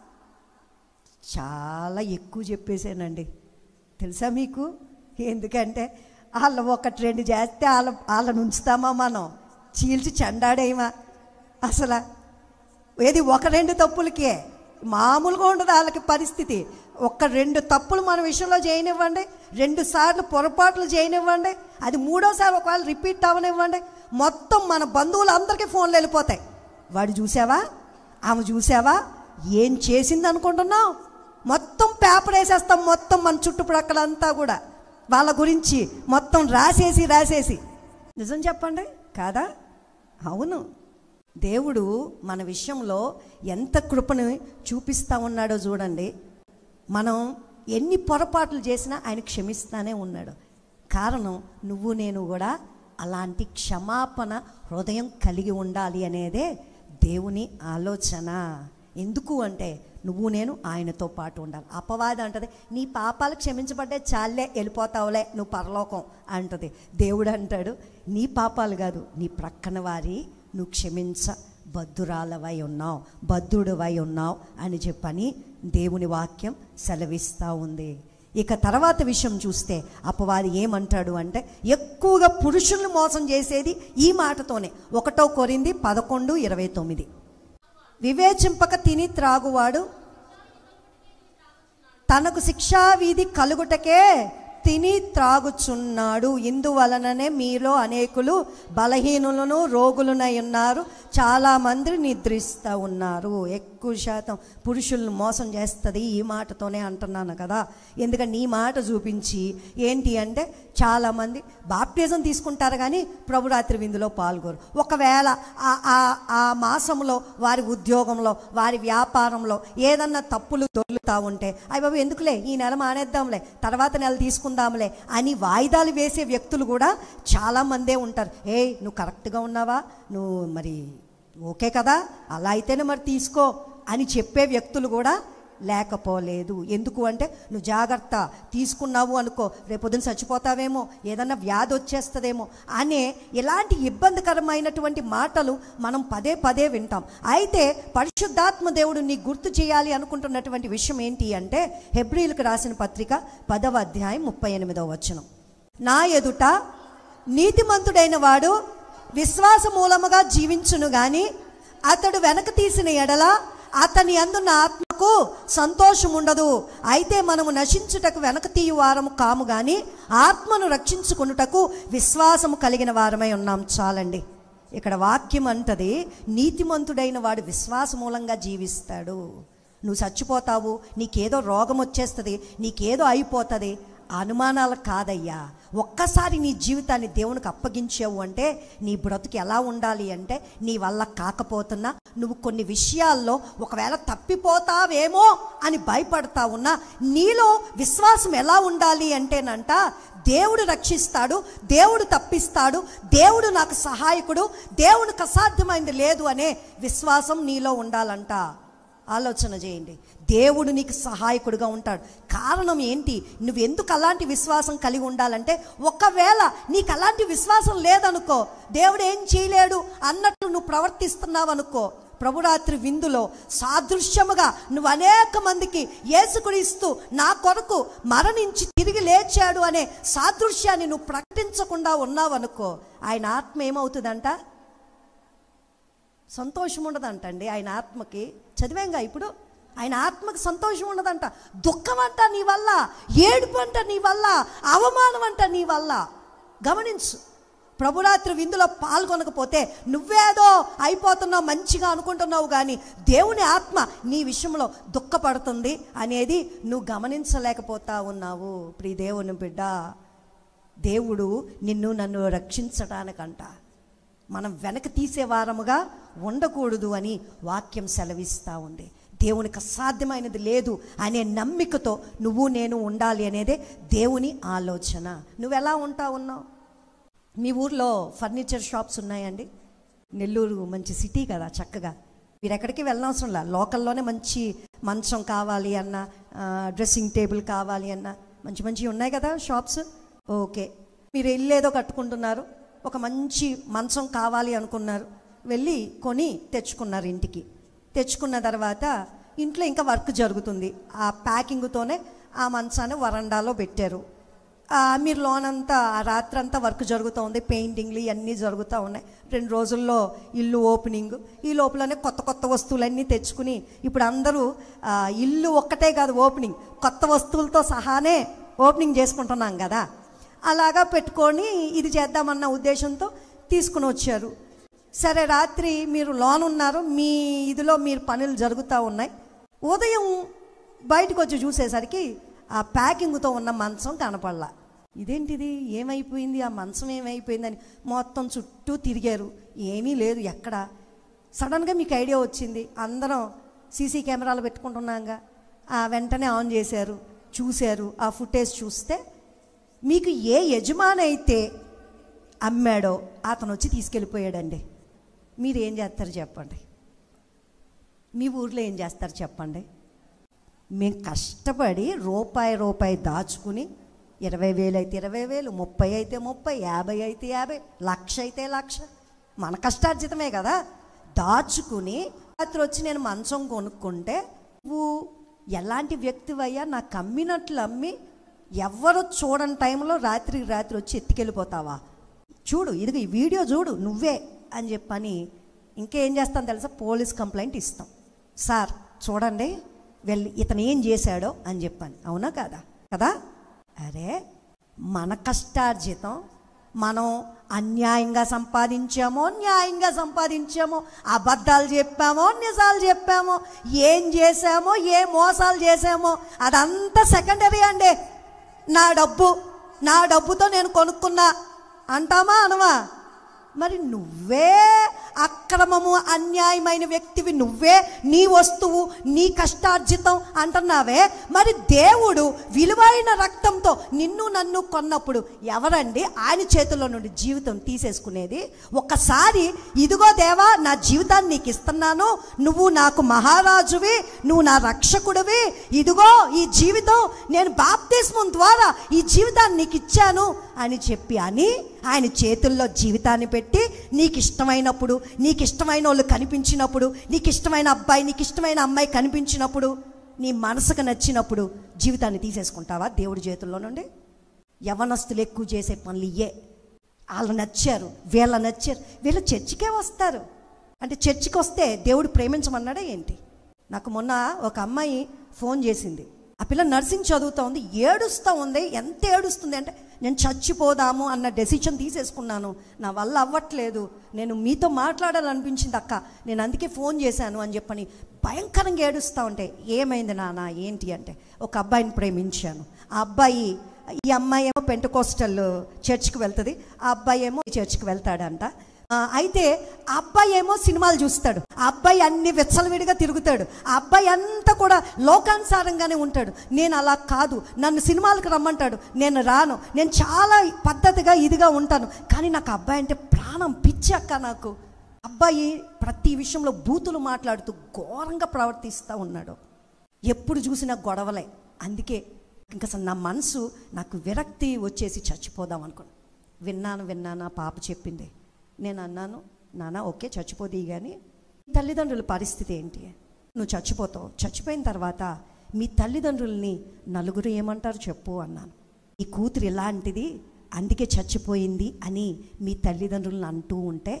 చాలా ఎక్కువ చెప్పేశానండి తెలుసా మీకు ఎందుకంటే వాళ్ళు ఒకటి రెండు చేస్తే వాళ్ళ వాళ్ళని ఉంచుతామా మనం చీల్చి చెండాడేమా అసలు ఏది ఒక రెండు తప్పులకే మామూలుగా ఉండదు వాళ్ళకి పరిస్థితి ఒక్క రెండు తప్పులు మన విషయంలో చేయనివ్వండి రెండు సార్లు పొరపాట్లు చేయనివ్వండి అది మూడోసారి ఒకవేళ రిపీట్ అవ్వనివ్వండి మొత్తం మన బంధువులందరికీ ఫోన్లు వెళ్ళిపోతాయి వాడు చూసావా ఆమె చూసావా ఏం చేసింది అనుకుంటున్నావు మొత్తం పేపర్ వేసేస్తాం మొత్తం మన చుట్టుప్రక్కలంతా కూడా వాళ్ళ గురించి మొత్తం రాసేసి రాసేసి నిజం చెప్పండి కాదా అవును దేవుడు మన విషయంలో ఎంత కృపను చూపిస్తా ఉన్నాడో చూడండి మనం ఎన్ని పొరపాట్లు చేసినా ఆయన క్షమిస్తానే ఉన్నాడు కారణం నువ్వు నేను కూడా అలాంటి క్షమాపణ హృదయం కలిగి ఉండాలి అనేదే దేవుని ఆలోచన ఎందుకు అంటే నువ్వు నేను ఆయనతో పాటు ఉండాలి అపవాదం అంటది నీ పాపాలు క్షమించబడ్డే చాలే వెళ్ళిపోతావులే నువ్వు పరలోకం అంటది దేవుడు అంటాడు నీ పాపాలు కాదు నీ ప్రక్కన వారి నువ్వు క్షమించ బద్దురాలవై ఉన్నావు బద్ధుడువై ఉన్నావు అని చెప్పని దేవుని వాక్యం సెలవిస్తూ ఉంది ఇక తర్వాత విషయం చూస్తే అపవాది ఏమంటాడు అంటే ఎక్కువగా పురుషుల్ని మోసం చేసేది ఈ మాటతోనే ఒకటో కొరింది పదకొండు ఇరవై తొమ్మిది వివేచింపక తిని త్రాగువాడు తనకు శిక్షావిధి కలుగుటకే తిని త్రాగుచున్నాడు ఇందువలననే మీలో అనేకులు బలహీనులను రోగులనై ఉన్నారు చాలామంది నిద్రిస్తూ ఉన్నారు ఎక్కువ శాతం పురుషులను మోసం చేస్తుంది ఈ మాటతోనే అంటున్నాను కదా ఎందుకంటే ఈ మాట చూపించి ఏంటి అంటే చాలామంది బాప్టిజం తీసుకుంటారు కానీ ప్రభురాత్రి విందులో పాల్గొరు ఒకవేళ ఆ- ఆ ఆ మాసంలో వారి ఉద్యోగంలో వారి వ్యాపారంలో ఏదన్నా తప్పులు దొర్లుతా ఉంటే అయ్య బాబు ఎందుకులే ఈ నెల మానేద్దాంలే తర్వాత నెల తీసుకుందాంలే అని వాయిదాలు వేసే వ్యక్తులు కూడా చాలామందే ఉంటారు ఏ నువ్వు కరెక్ట్గా ఉన్నావా నువ్వు మరి ఓకే కదా అలా అయితేనే మరి తీసుకో అని చెప్పే వ్యక్తులు కూడా లేకపోలేదు ఎందుకు అంటే నువ్వు జాగ్రత్త తీసుకున్నావు అనుకో రేపొద్దున చచ్చిపోతావేమో ఏదన్నా వ్యాధి వచ్చేస్తుందేమో అనే ఇలాంటి ఇబ్బందికరమైనటువంటి మాటలు మనం పదే పదే వింటాం అయితే పరిశుద్ధాత్మ దేవుడు నీ గుర్తు చేయాలి అనుకుంటున్నటువంటి విషయం ఏంటి అంటే హెబ్రిలకు రాసిన పత్రిక పదవ అధ్యాయం ముప్పై ఎనిమిదవ వచనం నా ఎదుట నీతిమంతుడైన వాడు విశ్వాస మూలముగా జీవించును గాని అతడు వెనక తీసిన ఎడల అతని అందున్న ఆత్మకు సంతోషం ఉండదు అయితే మనము నశించుటకు వెనక తీయు వారము కాము గాని ఆత్మను రక్షించుకొనుటకు విశ్వాసము కలిగిన వారమై ఉన్నాం చాలండి ఇక్కడ వాక్యం అంటది నీతిమంతుడైన వాడు విశ్వాస మూలంగా జీవిస్తాడు నువ్వు చచ్చిపోతావు నీకేదో రోగం వచ్చేస్తుంది నీకేదో అయిపోతుంది ఆ అనుమానాలు కాదయ్యా ఒక్కసారి నీ జీవితాన్ని దేవునికి అప్పగించావు అంటే నీ బ్రతుకు ఎలా ఉండాలి అంటే నీ వల్ల కాకపోతున్నా నువ్వు కొన్ని విషయాల్లో ఒకవేళ తప్పిపోతావేమో అని భయపడతా ఉన్నా నీలో విశ్వాసం ఎలా ఉండాలి అంటేనంట దేవుడు రక్షిస్తాడు దేవుడు తప్పిస్తాడు దేవుడు నాకు సహాయకుడు దేవునికి అసాధ్యమైంది లేదు అనే విశ్వాసం నీలో ఉండాలంట ఆలోచన చేయండి దేవుడు నీకు సహాయకుడుగా ఉంటాడు కారణం ఏంటి నువ్వు ఎందుకు అలాంటి విశ్వాసం కలిగి ఉండాలంటే ఒకవేళ నీకు అలాంటి విశ్వాసం లేదనుకో దేవుడు ఏం చేయలేడు అన్నట్లు నువ్వు ప్రవర్తిస్తున్నావు అనుకో ప్రభురాత్రి విందులో సాదృశ్యముగా నువ్వు అనేక మందికి యేసుకుడిస్తూ నా కొరకు మరణించి తిరిగి లేచాడు అనే సాదృశ్యాన్ని నువ్వు ప్రకటించకుండా ఉన్నావనుకో ఆయన ఆత్మ ఏమవుతుందంట సంతోషం ఉండదంటండి ఆయన ఆత్మకి చదివాంగా ఇప్పుడు ఆయన ఆత్మకి సంతోషం ఉండదంట దుఃఖం అంట నీ వల్ల ఏడుపు అంట నీ వల్ల అవమానం అంట నీ వల్ల గమనించు ప్రభురాత్రి విందులో పాల్గొనకపోతే నువ్వేదో అయిపోతున్నావు మంచిగా అనుకుంటున్నావు కానీ దేవుని ఆత్మ నీ విషయంలో దుఃఖపడుతుంది అనేది నువ్వు గమనించలేకపోతా ఉన్నావు ప్రియ దేవుని బిడ్డ దేవుడు నిన్ను నన్ను రక్షించడానికంట మనం వెనక తీసేవారముగా ఉండకూడదు అని వాక్యం సెలవిస్తూ ఉంది దేవునికి అసాధ్యమైనది లేదు అనే నమ్మికతో నువ్వు నేను ఉండాలి అనేదే దేవుని ఆలోచన నువ్వు ఎలా ఉంటా ఉన్నావు మీ ఊర్లో ఫర్నిచర్ షాప్స్ ఉన్నాయండి నెల్లూరు మంచి సిటీ కదా చక్కగా మీరు ఎక్కడికి వెళ్ళనవసరం లే లోకల్లోనే మంచి మంచం కావాలి అన్న ఆ, డ్రెస్సింగ్ టేబుల్ కావాలి అన్న మంచి మంచి ఉన్నాయి కదా షాప్స్ ఓకే మీరు ఇల్లు ఏదో కట్టుకుంటున్నారు ఒక మంచి మంచం కావాలి అనుకున్నారు వెళ్ళి కొని తెచ్చుకున్నారు ఇంటికి తెచ్చుకున్న తర్వాత ఇంట్లో ఇంకా వర్క్ జరుగుతుంది ఆ ప్యాకింగ్తోనే ఆ మంచాన్ని వరండాలో పెట్టారు ఆ, మీరు లోన్ అంతా ఆ రాత్రి అంతా వర్క్ జరుగుతూ ఉంది పెయింటింగ్లు ఇవన్నీ జరుగుతూ ఉన్నాయి రెండు రోజుల్లో ఇల్లు ఓపెనింగ్ ఈ లోపలనే కొత్త కొత్త వస్తువులన్నీ తెచ్చుకుని ఇప్పుడు అందరూ ఆ, ఇల్లు ఒక్కటే కాదు ఓపెనింగ్ కొత్త వస్తువులతో సహానే ఓపెనింగ్ చేసుకుంటున్నాం కదా అలాగా పెట్టుకొని ఇది చేద్దామన్న ఉద్దేశంతో తీసుకుని వచ్చారు సరే రాత్రి మీరు లోన్ ఉన్నారు మీ ఇదిలో మీరు పనులు జరుగుతూ ఉన్నాయి ఉదయం బయటకు వచ్చి చూసేసరికి ఆ ప్యాకింగ్తో ఉన్న మంచం కనపడలా ఇదేంటిది ఏమైపోయింది ఆ మంచం ఏమైపోయిందని మొత్తం చుట్టూ తిరిగారు ఏమీ లేదు ఎక్కడ సడన్గా మీకు ఐడియా వచ్చింది అందరం సీసీ కెమెరాలు పెట్టుకుంటున్నాగా ఆ వెంటనే ఆన్ చేశారు చూశారు ఆ ఫుటేజ్ చూస్తే మీకు ఏ యజమాని అయితే అమ్మాడో అతను వచ్చి తీసుకెళ్ళిపోయాడండి మీరు ఏం చేస్తారు చెప్పండి మీ ఊర్లో ఏం చేస్తారు చెప్పండి మేము కష్టపడి రూపాయి రూపాయి దాచుకుని ఇరవై వేలు అయితే ఇరవై వేలు ముప్పై అయితే ముప్పై యాభై అయితే యాభై లక్ష అయితే లక్ష మన కష్టార్జితమే కదా దాచుకుని రాత్రి వచ్చి నేను మంచం కొనుక్కుంటే నువ్వు ఎలాంటి వ్యక్తివయ్యా నాకు అమ్మినట్లు అమ్మి ఎవరు చూడని టైంలో రాత్రి రాత్రి వచ్చి ఎత్తుకెళ్ళిపోతావా చూడు ఇదిగో ఈ వీడియో చూడు నువ్వే అని చెప్పని ఇంకేం చేస్తాను తెలుసా పోలీస్ కంప్లైంట్ ఇస్తాం సార్ చూడండి వెళ్ళి ఇతను ఏం చేశాడో అని చెప్పాను అవునా కదా కదా అరే మన కష్టార్జితం మనం అన్యాయంగా సంపాదించామో న్యాయంగా సంపాదించామో అబద్ధాలు చెప్పామో నిజాలు చెప్పామో ఏం చేశామో ఏ మోసాలు చేశామో అదంతా సెకండరీ అండి నా డబ్బు నా డబ్బుతో నేను కొనుక్కున్నా అంటామా అనవా మరి నువ్వే అక్రమము అన్యాయమైన వ్యక్తివి నువ్వే నీ వస్తువు నీ కష్టార్జితం అంటున్నావే మరి దేవుడు విలువైన రక్తంతో నిన్ను నన్ను కొన్నప్పుడు ఎవరండి ఆయన చేతుల్లో నుండి జీవితం తీసేసుకునేది ఒక్కసారి ఇదిగో దేవా నా జీవితాన్ని నీకు ఇస్తున్నాను నువ్వు నాకు మహారాజువి నువ్వు నా రక్షకుడివి ఇదిగో ఈ జీవితం నేను బాప్తిస్మం ద్వారా ఈ జీవితాన్ని నీకు ఇచ్చాను అని చెప్పి అని ఆయన చేతుల్లో జీవితాన్ని పెట్టి నీకు ఇష్టమైనప్పుడు నీకు ఇష్టమైన వాళ్ళు కనిపించినప్పుడు నీకు ఇష్టమైన అబ్బాయి నీకు ఇష్టమైన అమ్మాయి కనిపించినప్పుడు నీ మనసుకు నచ్చినప్పుడు జీవితాన్ని తీసేసుకుంటావా దేవుడి చేతుల్లో నుండి యవనస్తులు ఎక్కువ చేసే పనులు ఇయ్యే వాళ్ళు నచ్చారు వీళ్ళ నచ్చారు వీళ్ళు చర్చికే వస్తారు అంటే చర్చికి వస్తే దేవుడు ప్రేమించమన్నాడా ఏంటి నాకు మొన్న ఒక అమ్మాయి ఫోన్ చేసింది ఆ పిల్ల నర్సింగ్ చదువుతూ ఉంది ఏడుస్తూ ఉంది ఎంత ఏడుస్తుంది అంటే నేను చచ్చిపోదాము అన్న డెసిషన్ తీసేసుకున్నాను నా వల్ల అవ్వట్లేదు నేను మీతో మాట్లాడాలనిపించింది అక్క నేను అందుకే ఫోన్ చేశాను అని చెప్పని భయంకరంగా ఏడుస్తూ ఉంటే ఏమైంది నాన్న ఏంటి అంటే ఒక అబ్బాయిని ప్రేమించాను ఆ అబ్బాయి ఈ అమ్మాయి ఏమో పెంటకోస్టల్ చర్చ్కి వెళ్తుంది ఆ అబ్బాయి ఏమో చర్చ్కి వెళ్తాడంట ఆ, అయితే ఆ అబ్బాయి ఏమో సినిమాలు చూస్తాడు ఆ అబ్బాయి అన్ని విచ్చలవిడిగా తిరుగుతాడు ఆ అబ్బాయి అంతా కూడా లోకానుసారంగానే ఉంటాడు నేను అలా కాదు నన్ను సినిమాలకు రమ్మంటాడు నేను రాను నేను చాలా పద్ధతిగా ఇదిగా ఉంటాను కానీ నాకు ఆ అబ్బాయి అంటే ప్రాణం పిచ్చి అక్క నాకు అబ్బాయి ప్రతి విషయంలో బూతులు మాట్లాడుతూ ఘోరంగా ప్రవర్తిస్తూ ఉన్నాడు ఎప్పుడు చూసినా గొడవలే అందుకే ఇంకా అసలు నా మనసు నాకు విరక్తి వచ్చేసి చచ్చిపోదాం అనుకున్నాను విన్నాను విన్నాను ఆ పాప చెప్పింది నేను అన్నాను నాన్న ఓకే చచ్చిపోది కానీ తల్లిదండ్రుల పరిస్థితి ఏంటి నువ్వు చచ్చిపోతావు చచ్చిపోయిన తర్వాత మీ తల్లిదండ్రుల్ని నలుగురు ఏమంటారు చెప్పు అన్నాను ఈ కూతురు ఇలాంటిది అందుకే చచ్చిపోయింది అని మీ తల్లిదండ్రులను అంటూ ఉంటే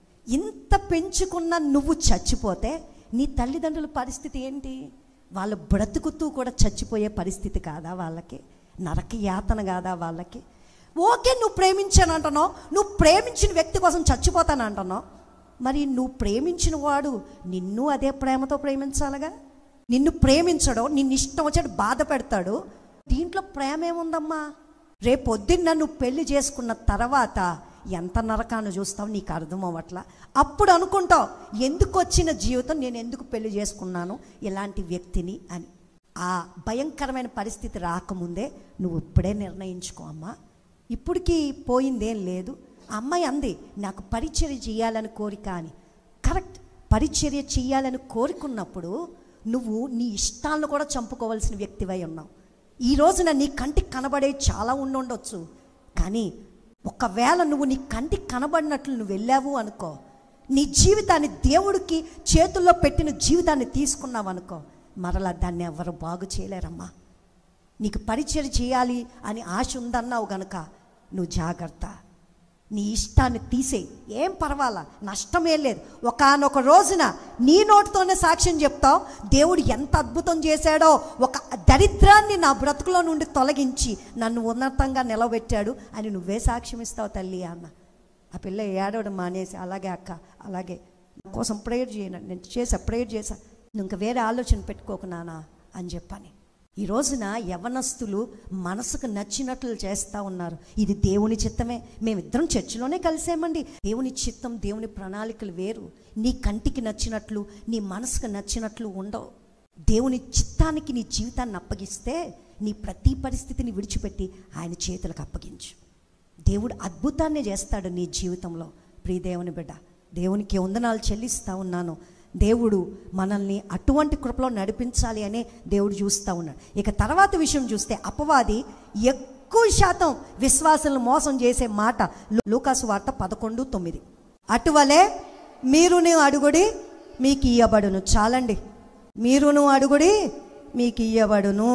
ఇంత పెంచుకున్న నువ్వు చచ్చిపోతే నీ తల్లిదండ్రుల పరిస్థితి ఏంటి వాళ్ళు బ్రతుకుతూ కూడా చచ్చిపోయే పరిస్థితి కాదా వాళ్ళకి నరక యాతన కాదా వాళ్ళకి ఓకే నువ్వు ప్రేమించాను అంటున్నావు నువ్వు ప్రేమించిన వ్యక్తి కోసం చచ్చిపోతాను అంటున్నావు మరి నువ్వు ప్రేమించిన వాడు నిన్ను అదే ప్రేమతో ప్రేమించాలిగా నిన్ను ప్రేమించడం నిన్ను ఇష్టం వచ్చాడు బాధ పెడతాడు దీంట్లో ప్రేమ ఏముందమ్మా రేపొద్దున్న నువ్వు పెళ్లి చేసుకున్న తర్వాత ఎంత నరకాన్ని చూస్తావు నీకు అర్థం అవ్వట్లా అప్పుడు అనుకుంటావు ఎందుకు వచ్చిన జీవితం నేను ఎందుకు పెళ్లి చేసుకున్నాను ఇలాంటి వ్యక్తిని అని ఆ భయంకరమైన పరిస్థితి రాకముందే నువ్వు ఇప్పుడే నిర్ణయించుకో అమ్మా ఇప్పటికీ పోయిందేం లేదు ఆ అమ్మాయి అంది నాకు పరిచర్య చేయాలని కోరిక అని కరెక్ట్ పరిచర్య చేయాలని కోరుకున్నప్పుడు నువ్వు నీ ఇష్టాలను కూడా చంపుకోవాల్సిన వ్యక్తివై ఉన్నావు ఈ రోజున నీ కంటికి కనబడే చాలా ఉండుండొచ్చు కానీ ఒకవేళ నువ్వు నీ కంటికి కనబడినట్లు నువ్వు వెళ్ళావు అనుకో నీ జీవితాన్ని దేవుడికి చేతుల్లో పెట్టిన జీవితాన్ని తీసుకున్నావు అనుకో మరలా దాన్ని ఎవరు బాగు చేయలేరమ్మా నీకు పరిచయం చేయాలి అని ఆశ ఉందన్నావు గనుక నువ్వు జాగ్రత్త నీ ఇష్టాన్ని తీసేయి ఏం పర్వాలా నష్టమేం లేదు ఒకనొక రోజున నీ నోటితోనే సాక్ష్యం చెప్తావు దేవుడు ఎంత అద్భుతం చేశాడో ఒక దరిద్రాన్ని నా బ్రతుకులో నుండి తొలగించి నన్ను ఉన్నతంగా నిలబెట్టాడు అని నువ్వే సాక్ష్యం ఇస్తావు తల్లి అన్న ఆ పిల్ల ఏడవడం మానేసి అలాగే అక్క అలాగే నా కోసం ప్రేయర్ చేయను నేను చేసా ప్రేయర్ చేశా నువ్వు ఇంకా వేరే ఆలోచన పెట్టుకోకు నానా అని చెప్పని ఈ రోజున యవనస్తులు మనసుకు నచ్చినట్లు చేస్తూ ఉన్నారు ఇది దేవుని చిత్తమే మేమిద్దరం చర్చిలోనే కలిసామండి దేవుని చిత్తం దేవుని ప్రణాళికలు వేరు నీ కంటికి నచ్చినట్లు నీ మనసుకు నచ్చినట్లు ఉండవు దేవుని చిత్తానికి నీ జీవితాన్ని అప్పగిస్తే నీ ప్రతి పరిస్థితిని విడిచిపెట్టి ఆయన చేతులకు అప్పగించు దేవుడు అద్భుతాన్ని చేస్తాడు నీ జీవితంలో ప్రియ దేవుని బిడ్డ దేవునికి వందనాలు చెల్లిస్తూ ఉన్నాను దేవుడు మనల్ని అటువంటి కృపలో నడిపించాలి అనే దేవుడు చూస్తూ ఉన్నాడు ఇక తర్వాత విషయం చూస్తే అపవాది ఎక్కువ శాతం విశ్వాసులను మోసం చేసే మాట లూ- లూకాసు వార్త పదకొండు తొమ్మిది అటువలే మీరును అడుగుడి మీకు ఇయ్యబడును చాలండి మీరును అడుగుడి మీకు ఇయ్యబడును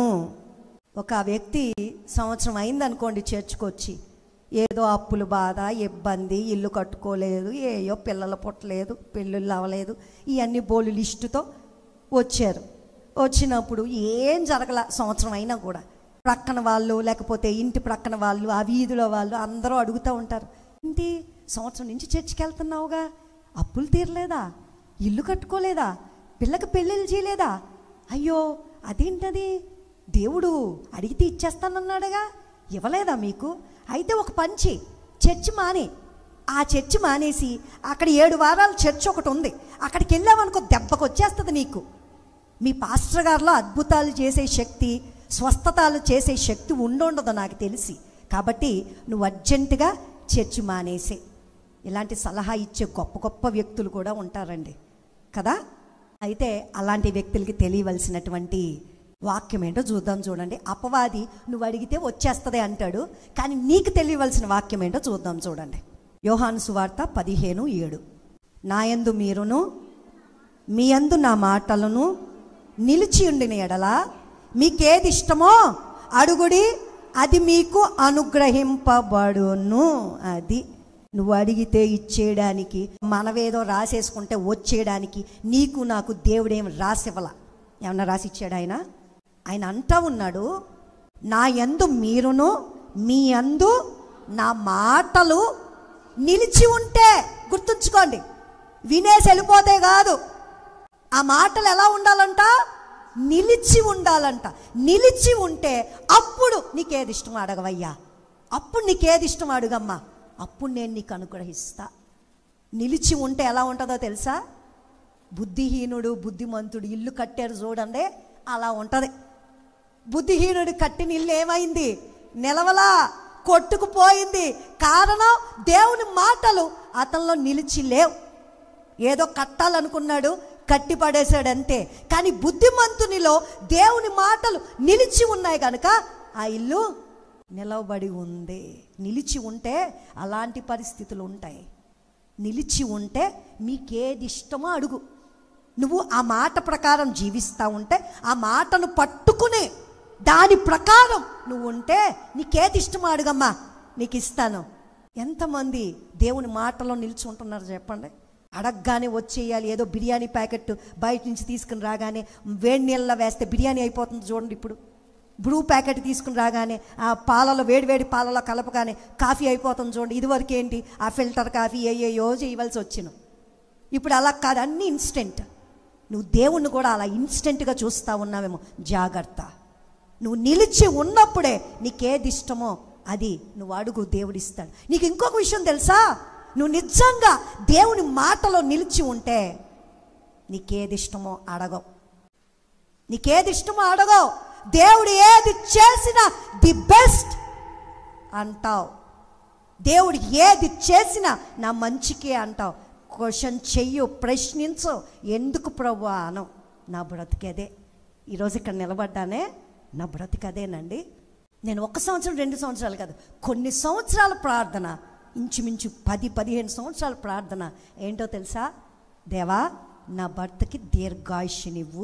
ఒక వ్యక్తి సంవత్సరం అయిందనుకోండి చర్చ్కొచ్చి ఏదో అప్పుల బాధ ఇబ్బంది ఇల్లు కట్టుకోలేదు ఏయో పిల్లలు పుట్టలేదు పెళ్ళిళ్ళు అవ్వలేదు ఇవన్నీ బోలు లిస్టుతో వచ్చారు వచ్చినప్పుడు ఏం జరగల సంవత్సరం అయినా కూడా ప్రక్కన వాళ్ళు లేకపోతే ఇంటి ప్రక్కన వాళ్ళు ఆ వీధిలో వాళ్ళు అందరూ అడుగుతూ ఉంటారు ఏంటి సంవత్సరం నుంచి చర్చికి వెళ్తున్నావుగా అప్పులు తీరలేదా ఇల్లు కట్టుకోలేదా పిల్లకి పెళ్ళిళ్ళు చేయలేదా అయ్యో అదేంటది దేవుడు అడిగితే ఇచ్చేస్తానన్నాడుగా ఇవ్వలేదా మీకు అయితే ఒక పంచి చర్చి మానే ఆ చర్చి మానేసి అక్కడ ఏడు వారాల చర్చ్ ఒకటి ఉంది అక్కడికి వెళ్ళామనుకో దెబ్బకు వచ్చేస్తుంది నీకు మీ పాస్టర్ గారిలో అద్భుతాలు చేసే శక్తి స్వస్థతలు చేసే శక్తి ఉండుండదు నాకు తెలిసి కాబట్టి నువ్వు అర్జెంటుగా చర్చి మానేసే ఇలాంటి సలహా ఇచ్చే గొప్ప గొప్ప వ్యక్తులు కూడా ఉంటారండి కదా అయితే అలాంటి వ్యక్తులకి తెలియవలసినటువంటి వాక్యం ఏంటో చూద్దాం చూడండి అపవాది నువ్వు అడిగితే వచ్చేస్తుంది అంటాడు కానీ నీకు తెలియవలసిన వాక్యం ఏంటో చూద్దాం చూడండి యోహాను సువార్త పదిహేను ఏడు నాయందు మీరును మీ అందు నా మాటలను నిలిచి ఉండిన ఎడల మీకేది ఇష్టమో అడుగుడి అది మీకు అనుగ్రహింపబడును అది నువ్వు అడిగితే ఇచ్చేయడానికి మనవేదో రాసేసుకుంటే వచ్చేయడానికి నీకు నాకు దేవుడేం రాసివ్వల ఏమన్నా రాసి ఇచ్చాడు ఆయన ఆయన అంటా ఉన్నాడు నా యందు మీరును మీ యందు నా మాటలు నిలిచి ఉంటే గుర్తుంచుకోండి వినేసి వెళ్ళిపోతే కాదు ఆ మాటలు ఎలా ఉండాలంట నిలిచి ఉండాలంట నిలిచి ఉంటే అప్పుడు నీకేది ఇష్టం అడగవయ్యా అప్పుడు నీకేది ఇష్టం అడుగమ్మా అప్పుడు నేను నీకు అనుగ్రహిస్తా నిలిచి ఉంటే ఎలా ఉంటుందో తెలుసా బుద్ధిహీనుడు బుద్ధిమంతుడు ఇల్లు కట్టారు చూడండి అలా ఉంటుంది బుద్ధిహీనుడు కట్టిన ఇల్లు ఏమైంది నిలవలా కొట్టుకుపోయింది కారణం దేవుని మాటలు అతనిలో నిలిచి లేవు ఏదో కట్టాలనుకున్నాడు కట్టి పడేశాడు అంతే కానీ బుద్ధిమంతునిలో దేవుని మాటలు నిలిచి ఉన్నాయి కనుక ఆ ఇల్లు నిలవబడి ఉంది నిలిచి ఉంటే అలాంటి పరిస్థితులు ఉంటాయి నిలిచి ఉంటే మీకేది ఇష్టమో అడుగు నువ్వు ఆ మాట ప్రకారం జీవిస్తూ ఉంటే ఆ మాటను పట్టుకునే దాని ప్రకారం నువ్వు ఉంటే నీకేది ఇష్టమో అడుగమ్మా నీకు ఇస్తాను ఎంతమంది దేవుని మాటలో నిలిచి ఉంటున్నారు చెప్పండి అడగగానే వచ్చేయాలి ఏదో బిర్యానీ ప్యాకెట్ బయట నుంచి తీసుకుని రాగానే వేడి నీళ్ళలో వేస్తే బిర్యానీ అయిపోతుంది చూడండి ఇప్పుడు బ్రూ ప్యాకెట్ తీసుకుని రాగానే ఆ పాలలో వేడివేడి పాలలో కలపగానే కాఫీ అయిపోతుంది చూడండి ఇదివరకు ఏంటి ఆ ఫిల్టర్ కాఫీ ఏయేయో చేయవలసి వచ్చిన ఇప్పుడు అలా కాదు అన్ని ఇన్స్టెంట్ నువ్వు దేవుణ్ణి కూడా అలా ఇన్స్టెంట్గా చూస్తూ ఉన్నావేమో జాగ్రత్త నువ్వు నిలిచి ఉన్నప్పుడే నీకేది ఇష్టమో అది నువ్వు అడుగు దేవుడు ఇస్తాడు నీకు ఇంకొక విషయం తెలుసా నువ్వు నిజంగా దేవుని మాటలో నిలిచి ఉంటే నీకేది ఇష్టమో అడగవు నీకేది ఇష్టమో అడగవు దేవుడు ఏది చేసినా ది బెస్ట్ అంటావు దేవుడు ఏది చేసినా నా మంచికే అంటావు క్వశ్చన్ చెయ్యు ప్రశ్నించు ఎందుకు ప్రభు అనం నా బ్రతికేదే ఈరోజు ఇక్కడ నిలబడ్డానే నా బ్రతికదేనండి నేను ఒక సంవత్సరం రెండు సంవత్సరాలు కాదు కొన్ని సంవత్సరాల ప్రార్థన ఇంచుమించు పది పదిహేను సంవత్సరాల ప్రార్థన ఏంటో తెలుసా దేవా నా భర్తకి దీర్ఘాయుష్నివ్వు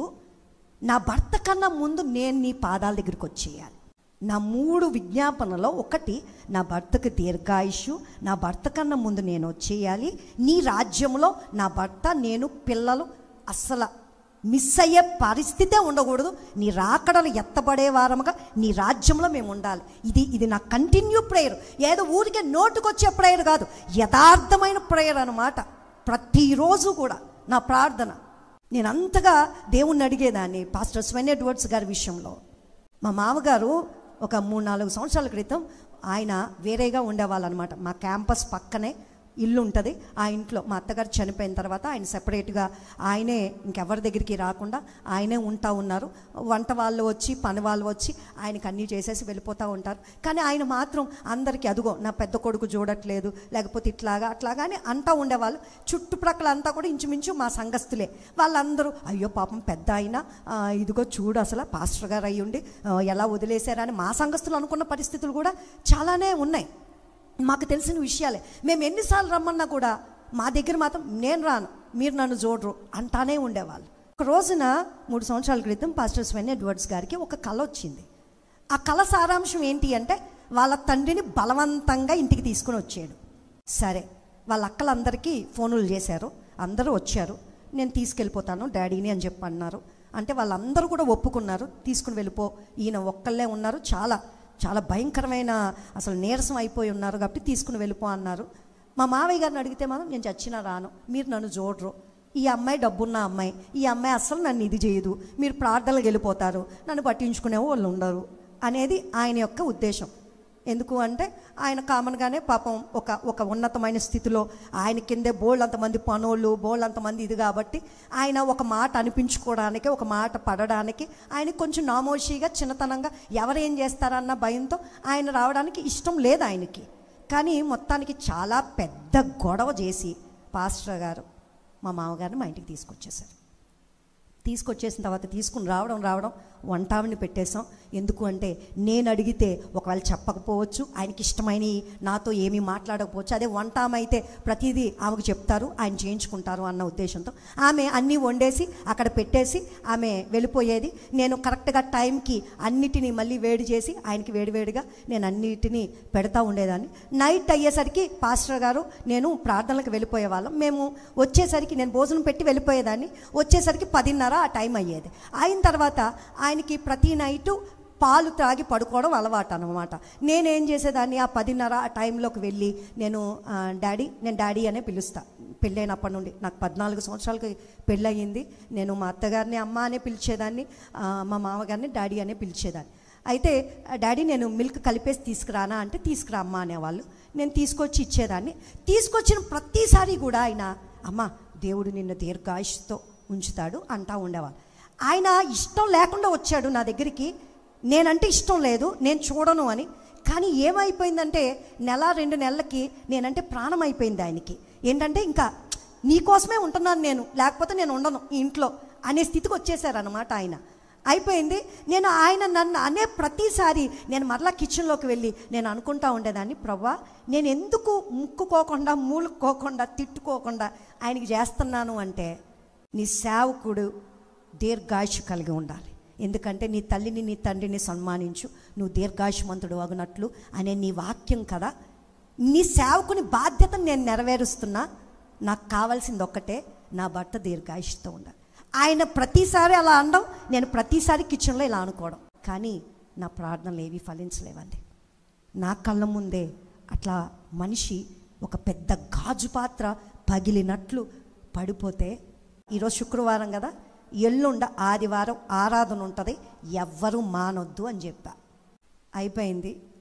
నా భర్త కన్నా ముందు నేను నీ పాదాల దగ్గరికి వచ్చేయాలి నా మూడు విజ్ఞాపనలో ఒకటి నా భర్తకు దీర్ఘాయుషు నా భర్త కన్నా ముందు నేను వచ్చేయాలి నీ రాజ్యంలో నా భర్త నేను పిల్లలు అస్సలు మిస్ అయ్యే పరిస్థితే ఉండకూడదు నీ రాకడలు ఎత్తబడే వారముగా నీ రాజ్యంలో మేము ఉండాలి ఇది ఇది నా కంటిన్యూ ప్రేయర్ ఏదో ఊరికే నోటుకొచ్చే ప్రేయర్ కాదు యథార్థమైన ప్రేయర్ అనమాట ప్రతిరోజు కూడా నా ప్రార్థన నేను అంతగా దేవుణ్ణి అడిగేదాన్ని పాస్టర్ స్వెన్ ఎడ్వర్డ్స్ గారి విషయంలో మా మామగారు ఒక మూడు నాలుగు సంవత్సరాల క్రితం ఆయన వేరేగా ఉండేవాళ్ళు అనమాట మా క్యాంపస్ పక్కనే ఇల్లు ఉంటుంది ఆ ఇంట్లో మా అత్తగారు చనిపోయిన తర్వాత ఆయన సెపరేట్గా ఆయనే ఇంకెవరి దగ్గరికి రాకుండా ఆయనే ఉంటా ఉన్నారు వంట వాళ్ళు వచ్చి పని వాళ్ళు వచ్చి ఆయనకి అన్నీ చేసేసి వెళ్ళిపోతూ ఉంటారు కానీ ఆయన మాత్రం అందరికీ అదుగో నా పెద్ద కొడుకు చూడట్లేదు లేకపోతే ఇట్లాగా అట్లాగా అని అంటూ ఉండేవాళ్ళు చుట్టుప్రక్కల అంతా కూడా ఇంచుమించు మా సంఘస్థులే వాళ్ళందరూ అయ్యో పాపం పెద్ద అయినా ఆ, ఇదిగో చూడు అసలు పాస్టర్ గారు అయ్యుండి ఆ, ఎలా వదిలేశారని మా సంఘస్థులు అనుకున్న పరిస్థితులు కూడా చాలానే ఉన్నాయి మాకు తెలిసిన విషయాలే మేము ఎన్నిసార్లు రమ్మన్నా కూడా మా దగ్గర మాత్రం నేను రాను మీరు నన్ను చూడరు అంటానే ఉండేవాళ్ళు ఒక రోజున మూడు సంవత్సరాల క్రితం పాస్టర్ స్వెన్ ఎడ్వర్డ్స్ గారికి ఒక కళ వచ్చింది ఆ కళ సారాంశం ఏంటి అంటే వాళ్ళ తండ్రిని బలవంతంగా ఇంటికి తీసుకుని వచ్చాడు సరే వాళ్ళ అక్కలందరికీ ఫోనులు చేశారు అందరూ వచ్చారు నేను తీసుకెళ్ళిపోతాను డాడీని అని చెప్పి అన్నారు అంటే వాళ్ళందరూ కూడా ఒప్పుకున్నారు తీసుకుని వెళ్ళిపో ఈయన ఒక్కళ్ళే ఉన్నారు చాలా చాలా భయంకరమైన అసలు నీరసం అయిపోయి ఉన్నారు కాబట్టి తీసుకుని వెళ్ళిపో అన్నారు మా మావయ్య గారిని అడిగితే మాత్రం నేను చచ్చినా రాను మీరు నన్ను చూడరు ఈ అమ్మాయి డబ్బున్న అమ్మాయి ఈ అమ్మాయి అస్సలు నన్ను ఇది చేయదు మీరు ప్రార్థనలకు వెళ్ళిపోతారు నన్ను పట్టించుకునే వాళ్ళు ఉండరు అనేది ఆయన యొక్క ఉద్దేశం ఎందుకు అంటే ఆయన కామన్గానే పాపం ఒక ఒక ఉన్నతమైన స్థితిలో ఆయన కిందే బోల్డ్ అంతమంది పనోళ్ళు బోల్డ్ అంతమంది ఇది కాబట్టి ఆయన ఒక మాట అనిపించుకోవడానికి ఒక మాట పడడానికి ఆయన కొంచెం నామోషిగా చిన్నతనంగా ఎవరేం చేస్తారన్న భయంతో ఆయన రావడానికి ఇష్టం లేదు ఆయనకి కానీ మొత్తానికి చాలా పెద్ద గొడవ చేసి పాస్టర్ గారు మా మామగారిని మా ఇంటికి తీసుకొచ్చేసారు తీసుకొచ్చేసిన తర్వాత తీసుకుని రావడం రావడం వంటావిని పెట్టేశాం ఎందుకు అంటే నేను అడిగితే ఒకవేళ చెప్పకపోవచ్చు ఆయనకి ఇష్టమైన నాతో ఏమీ మాట్లాడకపోవచ్చు అదే వంటామ అయితే ప్రతిదీ ఆమెకు చెప్తారు ఆయన చేయించుకుంటారు అన్న ఉద్దేశంతో ఆమె అన్నీ వండేసి అక్కడ పెట్టేసి ఆమె వెళ్ళిపోయేది నేను కరెక్ట్గా టైంకి అన్నిటినీ మళ్ళీ వేడి చేసి ఆయనకి వేడివేడిగా నేను అన్నిటినీ పెడతా ఉండేదాన్ని నైట్ అయ్యేసరికి పాస్టర్ గారు నేను ప్రార్థనలకు వెళ్ళిపోయే వాళ్ళం మేము వచ్చేసరికి నేను భోజనం పెట్టి వెళ్ళిపోయేదాన్ని వచ్చేసరికి పదిన్నర ఆ టైం అయ్యేది అయిన తర్వాత ఆయనకి ప్రతి నైటు పాలు త్రాగి పడుకోవడం అలవాటు అనమాట నేనేం చేసేదాన్ని ఆ పదిన్నర ఆ టైంలోకి వెళ్ళి నేను ఆ, డాడీ నేను డాడీ అనే పిలుస్తా పెళ్ళైనప్పటి నుండి నాకు పద్నాలుగు సంవత్సరాలకి పెళ్ళయింది నేను మా అత్తగారిని అమ్మ అనే పిలిచేదాన్ని ఆ, మా మామగారిని డాడీ అనే పిలిచేదాన్ని అయితే "ఆ, డాడీ నేను మిల్క్ కలిపేసి తీసుకురానా అంటే తీసుకురా అమ్మ అనేవాళ్ళు నేను తీసుకొచ్చి ఇచ్చేదాన్ని తీసుకొచ్చిన ప్రతిసారి కూడా ఆయన అమ్మ దేవుడు నిన్ను దీర్ఘాయుష్తో ఉంచుతాడు అంటా ఉండేవాళ్ళు ఆయన ఇష్టం లేకుండా వచ్చాడు నా దగ్గరికి నేనంటే ఇష్టం లేదు నేను చూడను అని కానీ ఏమైపోయిందంటే నెల రెండు నెలలకి నేనంటే ప్రాణం అయిపోయింది ఆయనకి ఏంటంటే ఇంకా నీకోసమే ఉంటున్నాను నేను లేకపోతే నేను ఉండను ఈ ఇంట్లో అనే స్థితికి వచ్చేసారనమాట ఆయన అయిపోయింది నేను ఆయన నన్ను అనే ప్రతిసారి నేను మరలా కిచెన్లోకి వెళ్ళి నేను అనుకుంటా ఉండేదాన్ని ప్రవ్వా నేను ఎందుకు ముక్కుకోకుండా మూలుకోకుండా తిట్టుకోకుండా ఆయనకి చేస్తున్నాను అంటే నీ సేవకుడు దీర్ఘాయుషు కలిగి ఉండాలి ఎందుకంటే నీ తల్లిని నీ తండ్రిని సన్మానించు నువ్వు దీర్ఘాయుషమంతుడు అగునట్లు అనే నీ వాక్యం కదా నీ సేవకుని బాధ్యతను నేను నెరవేరుస్తున్నా నాకు కావాల్సింది ఒక్కటే నా భర్త దీర్ఘాయుషుతో ఉండాలి ఆయన ప్రతిసారి అలా అనడం నేను ప్రతిసారి కిచెన్లో ఇలా అనుకోవడం కానీ నా ప్రార్థనలు ఏవి ఫలించలేవండి నా కళ్ళ ముందే అట్లా మనిషి ఒక పెద్ద గాజు పాత్ర పగిలినట్లు పడిపోతే ఈరోజు శుక్రవారం కదా ఎల్లుండ ఆదివారం ఆరాధన ఉంటుంది ఎవ్వరూ మానొద్దు అని చెప్పా అయిపోయింది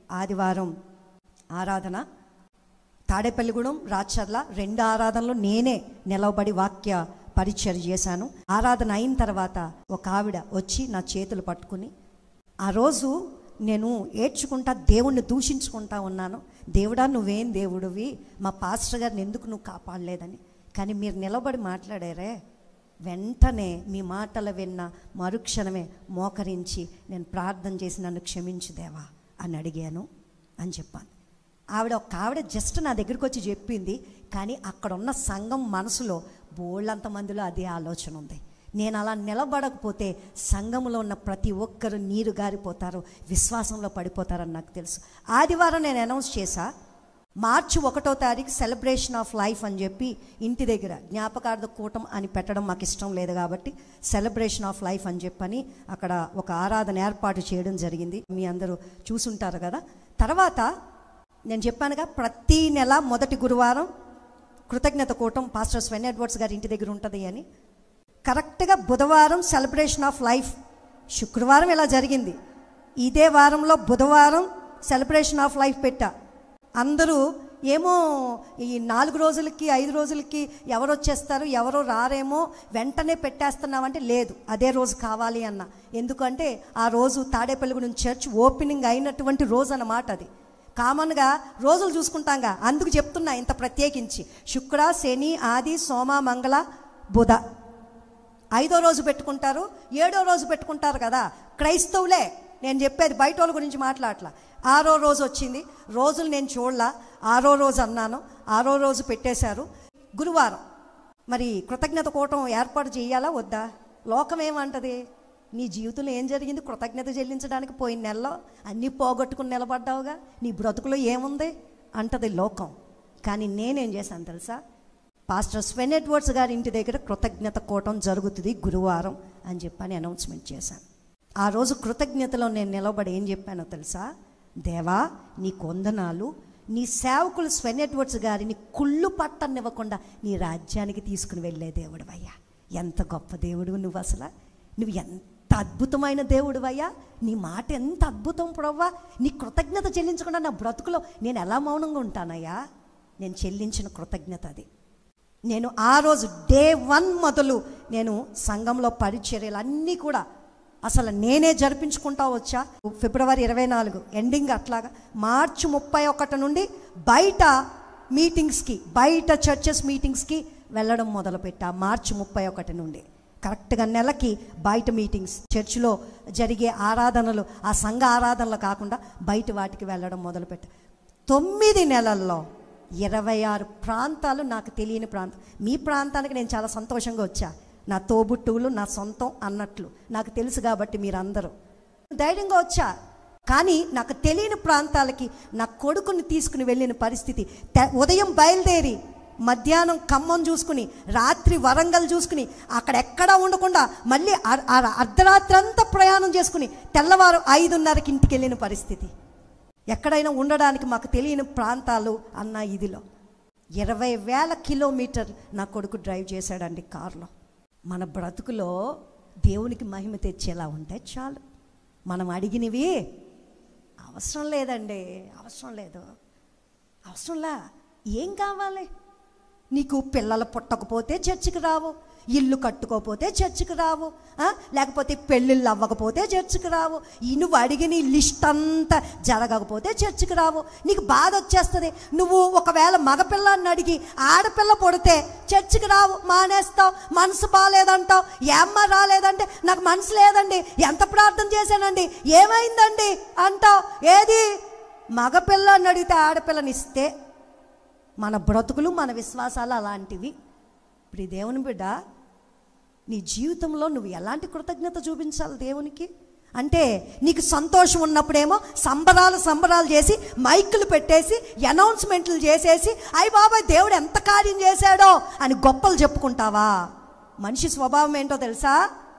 ఆదివారం ఆరాధన తాడేపల్లిగూడెం రాచర్ల రెండు ఆరాధనలు నేనే నిలవబడి వాక్య పరిచయం చేశాను ఆరాధన అయిన తర్వాత ఒక ఆవిడ వచ్చి నా చేతులు పట్టుకుని ఆ రోజు నేను ఏడ్చుకుంటా దేవుణ్ణి దూషించుకుంటా ఉన్నాను దేవుడా నువ్వేం దేవుడివి మా పాస్టర్ గారిని ఎందుకు నువ్వు కాపాడలేదని కానీ మీరు నిలబడి మాట్లాడారే వెంటనే మీ మాటలు విన్న మరుక్షణమే మోకరించి నేను ప్రార్థన చేసి నన్ను క్షమించు దేవా అని అడిగాను అని చెప్పాను ఆవిడ ఒక ఆవిడ జస్ట్ నా దగ్గరికి వచ్చి చెప్పింది కానీ అక్కడ ఉన్న సంఘం మనసులో బోళ్ళంత మందిలో అదే ఆలోచన ఉంది నేను అలా నిలబడకపోతే సంఘంలో ఉన్న ప్రతి ఒక్కరు నీరు గారిపోతారు విశ్వాసంలో పడిపోతారని నాకు తెలుసు ఆదివారం నేను అనౌన్స్ చేశా మార్చి ఒకటో తారీఖు సెలబ్రేషన్ ఆఫ్ లైఫ్ అని చెప్పి ఇంటి దగ్గర జ్ఞాపకార్థ కూటం అని పెట్టడం మాకు ఇష్టం లేదు కాబట్టి సెలబ్రేషన్ ఆఫ్ లైఫ్ అని చెప్పని అక్కడ ఒక ఆరాధన ఏర్పాటు చేయడం జరిగింది మీ అందరూ చూసుంటారు కదా తర్వాత నేను చెప్పానుగా ప్రతి నెల మొదటి గురువారం కృతజ్ఞత కూటం పాస్టర్ స్వెన్ ఎడ్వర్డ్స్ గారి ఇంటి దగ్గర ఉంటుంది అని కరెక్ట్గా బుధవారం సెలబ్రేషన్ ఆఫ్ లైఫ్ శుక్రవారం ఇలా జరిగింది ఇదే వారంలో బుధవారం సెలబ్రేషన్ ఆఫ్ లైఫ్ పెట్టా అందరూ ఏమో ఈ నాలుగు రోజులకి ఐదు రోజులకి ఎవరు వచ్చేస్తారు ఎవరో రారేమో వెంటనే పెట్టేస్తున్నామంటే లేదు అదే రోజు కావాలి అన్న ఎందుకంటే ఆ రోజు తాడేపల్లిగూడెం చర్చ్ ఓపెనింగ్ అయినటువంటి రోజు అన్నమాట అది కామన్గా రోజులు చూసుకుంటాంగా అందుకు చెప్తున్నా ఇంత ప్రత్యేకించి శుక్ర శని ఆది సోమ మంగళ బుధ ఐదో రోజు పెట్టుకుంటారు ఏడో రోజు పెట్టుకుంటారు కదా క్రైస్తవులే నేను చెప్పేది బయట వాళ్ళ గురించి మాట్లాడలా ఆరో రోజు వచ్చింది రోజులు నేను చూడలా ఆరో రోజు అన్నాను ఆరో రోజు పెట్టేశారు గురువారం మరి కృతజ్ఞత కూటం ఏర్పాటు చేయాలా వద్దా లోకం ఏమంటది నీ జీవితంలో ఏం జరిగింది కృతజ్ఞత చెల్లించడానికి పోయిన నెలలో అన్నీ పోగొట్టుకుని నిలబడ్డావుగా నీ బ్రతుకులో ఏముంది అంటది లోకం కానీ నేనేం చేశాను తెలుసా పాస్టర్ స్వెన్ ఎడ్వర్డ్స్ గారి ఇంటి దగ్గర కృతజ్ఞత కూటం జరుగుతుంది గురువారం అని చెప్పని అనౌన్స్మెంట్ చేశాను ఆ రోజు కృతజ్ఞతలో నేను నిలబడి ఏం చెప్పానో తెలుసా దేవా నీ కొందనాలు నీ సేవకులు స్వెన్ ఎడ్వర్డ్స్ గారిని కుళ్ళు పట్టనివ్వకుండా నీ రాజ్యానికి తీసుకుని వెళ్ళే దేవుడు అయ్యా ఎంత గొప్ప దేవుడు నువ్వు అసలు నువ్వు ఎంత అద్భుతమైన దేవుడు అయ్యా నీ మాట ఎంత అద్భుతం ప్రవ్వా నీ కృతజ్ఞత చెల్లించకుండా నా బ్రతుకులో నేను ఎలా మౌనంగా ఉంటానయ్యా నేను చెల్లించిన కృతజ్ఞత అది నేను ఆ రోజు డే వన్ మొదలు నేను సంఘంలో పరిచర్యలు అన్నీ కూడా అసలు నేనే జరిపించుకుంటా వచ్చా ఫిబ్రవరి ఇరవై నాలుగు ఎండింగ్ అట్లాగా మార్చి ముప్పై ఒకటి నుండి బయట మీటింగ్స్కి బయట చర్చెస్ మీటింగ్స్కి వెళ్ళడం మొదలుపెట్టా మార్చి ముప్పై ఒకటి నుండి కరెక్ట్గా నెలకి బయట మీటింగ్స్ చర్చిలో జరిగే ఆరాధనలు ఆ సంఘ ఆరాధనలు కాకుండా బయట వాటికి వెళ్ళడం మొదలుపెట్టా తొమ్మిది నెలల్లో ఇరవై ఆరు ప్రాంతాలు నాకు తెలియని ప్రాంతం మీ ప్రాంతానికి నేను చాలా సంతోషంగా వచ్చా నా తోబుట్టువులు నా సొంతం అన్నట్లు నాకు తెలుసు కాబట్టి మీరందరూ ధైర్యంగా వచ్చా కానీ నాకు తెలియని ప్రాంతాలకి నా కొడుకుని తీసుకుని వెళ్ళిన పరిస్థితి తె- ఉదయం బయలుదేరి మధ్యాహ్నం ఖమ్మం చూసుకుని రాత్రి వరంగల్ చూసుకుని అక్కడ ఎక్కడా ఉండకుండా మళ్ళీ అర్- అర్- అర్ధరాత్రి అంతా ప్రయాణం చేసుకుని తెల్లవారు ఐదున్నరకి ఇంటికి వెళ్ళిన పరిస్థితి ఎక్కడైనా ఉండడానికి మాకు తెలియని ప్రాంతాలు అన్న ఇదిలో ఇరవై వేల కిలోమీటర్ నా కొడుకు డ్రైవ్ చేశాడండి కారులో మన బ్రతుకులో దేవునికి మహిమ తెచ్చేలా ఉంటే చాలు మనం అడిగినవి అవసరం లేదండి అవసరం లేదు అవసరంలా ఏం కావాలి నీకు పిల్లలు పుట్టకపోతే చర్చికి రావు ఇల్లు కట్టుకోకపోతే చర్చికి రావు ఆ? లేకపోతే పెళ్ళిళ్ళు అవ్వకపోతే చర్చికి రావు ఈ నువ్వు అడిగిన ఈ లిస్ట్ అంతా జరగకపోతే చర్చికి రావు నీకు బాధ వచ్చేస్తుంది నువ్వు ఒకవేళ మగపిల్లాన్ని అడిగి ఆడపిల్ల పుడితే చర్చికి రావు మానేస్తావు మనసు బాగాలేదంటావు ఏమ్మ రాలేదంటే నాకు మనసు లేదండి ఎంత ప్రార్థన చేశానండి ఏమైందండి అంటావు ఏది మగపిల్లాన్ని అడిగితే ఆడపిల్లని ఇస్తే మన బ్రతుకులు మన విశ్వాసాలు అలాంటివి ఇప్పుడు ఈ దేవుని బిడ్డ నీ జీవితంలో నువ్వు ఎలాంటి కృతజ్ఞత చూపించాలి దేవునికి అంటే నీకు సంతోషం ఉన్నప్పుడేమో సంబరాలు సంబరాలు చేసి మైకులు పెట్టేసి అనౌన్స్మెంట్లు చేసేసి అయ్యి బాబాయ్ దేవుడు ఎంత కార్యం చేశాడో అని గొప్పలు చెప్పుకుంటావా మనిషి స్వభావం ఏంటో తెలుసా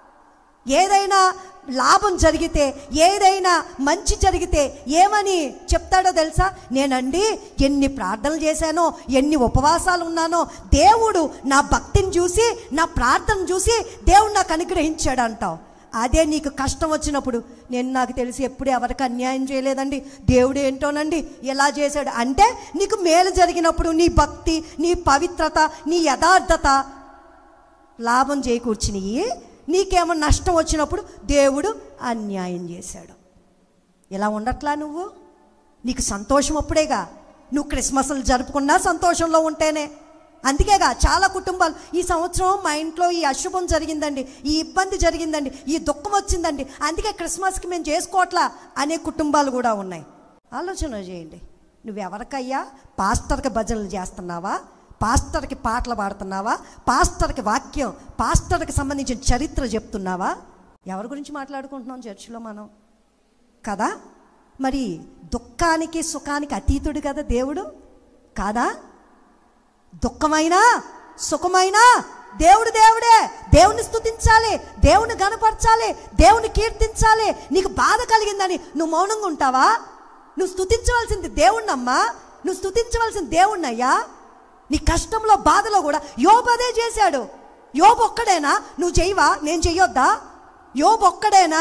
ఏదైనా లాభం జరిగితే ఏదైనా మంచి జరిగితే ఏమని చెప్తాడో తెలుసా నేనండి ఎన్ని ప్రార్థనలు చేశానో ఎన్ని ఉపవాసాలు ఉన్నానో దేవుడు నా భక్తిని చూసి నా ప్రార్థన చూసి దేవుడు నాకు అనుగ్రహించాడు అంటావు అదే నీకు కష్టం వచ్చినప్పుడు నేను నాకు తెలిసి ఎప్పుడు ఎవరికి అన్యాయం చేయలేదండి దేవుడు ఏంటోనండి ఎలా చేశాడు అంటే నీకు మేలు జరిగినప్పుడు నీ భక్తి నీ పవిత్రత నీ యథార్థత లాభం చేకూర్చినవి నీకేమో నష్టం వచ్చినప్పుడు దేవుడు అన్యాయం చేశాడు ఇలా ఉండట్లా నువ్వు నీకు సంతోషం అప్పుడేగా నువ్వు క్రిస్మస్లు జరుపుకున్నా సంతోషంలో ఉంటేనే అందుకేగా చాలా కుటుంబాలు ఈ సంవత్సరం మా ఇంట్లో ఈ అశుభం జరిగిందండి ఈ ఇబ్బంది జరిగిందండి ఈ దుఃఖం వచ్చిందండి అందుకే క్రిస్మస్కి మేము చేసుకోవట్లా అనే కుటుంబాలు కూడా ఉన్నాయి ఆలోచన చేయండి నువ్వెవరికయ్యా పాస్టర్కి భజనలు చేస్తున్నావా పాస్టర్కి పాటలు పాడుతున్నావా పాస్టర్కి వాక్యం పాస్టర్కి సంబంధించిన చరిత్ర చెప్తున్నావా ఎవరి గురించి మాట్లాడుకుంటున్నాం చర్చిలో మనం కదా మరి దుఃఖానికి సుఖానికి అతీతుడు కదా దేవుడు కాదా దుఃఖమైనా సుఖమైనా దేవుడు దేవుడే దేవుని స్తుతించాలి దేవుని గనపరచాలి దేవుని కీర్తించాలి నీకు బాధ కలిగిందని నువ్వు మౌనంగా ఉంటావా నువ్వు స్తుతించవలసింది దేవుణ్ణమ్మా నువ్వు స్తుతించవలసింది దేవుణ్ణయ్యా నీ కష్టంలో బాధలో కూడా యోబు అదే చేశాడు యోబు ఒక్కడేనా నువ్వు చెయ్యవా నేను చెయ్యొద్దా యోబు ఒక్కడేనా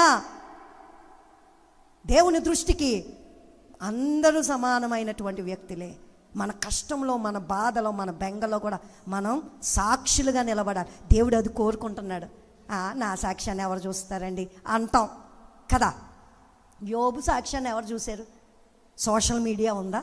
దేవుని దృష్టికి అందరూ సమానమైనటువంటి వ్యక్తులే మన కష్టంలో మన బాధలో మన బెంగలో కూడా మనం సాక్షులుగా నిలబడాలి దేవుడు అది కోరుకుంటున్నాడు "ఆ, నా సాక్ష్యాన్ని ఎవరు చూస్తారండి అంటాం కదా యోబు సాక్ష్యాన్ని ఎవరు చూశారు సోషల్ మీడియా ఉందా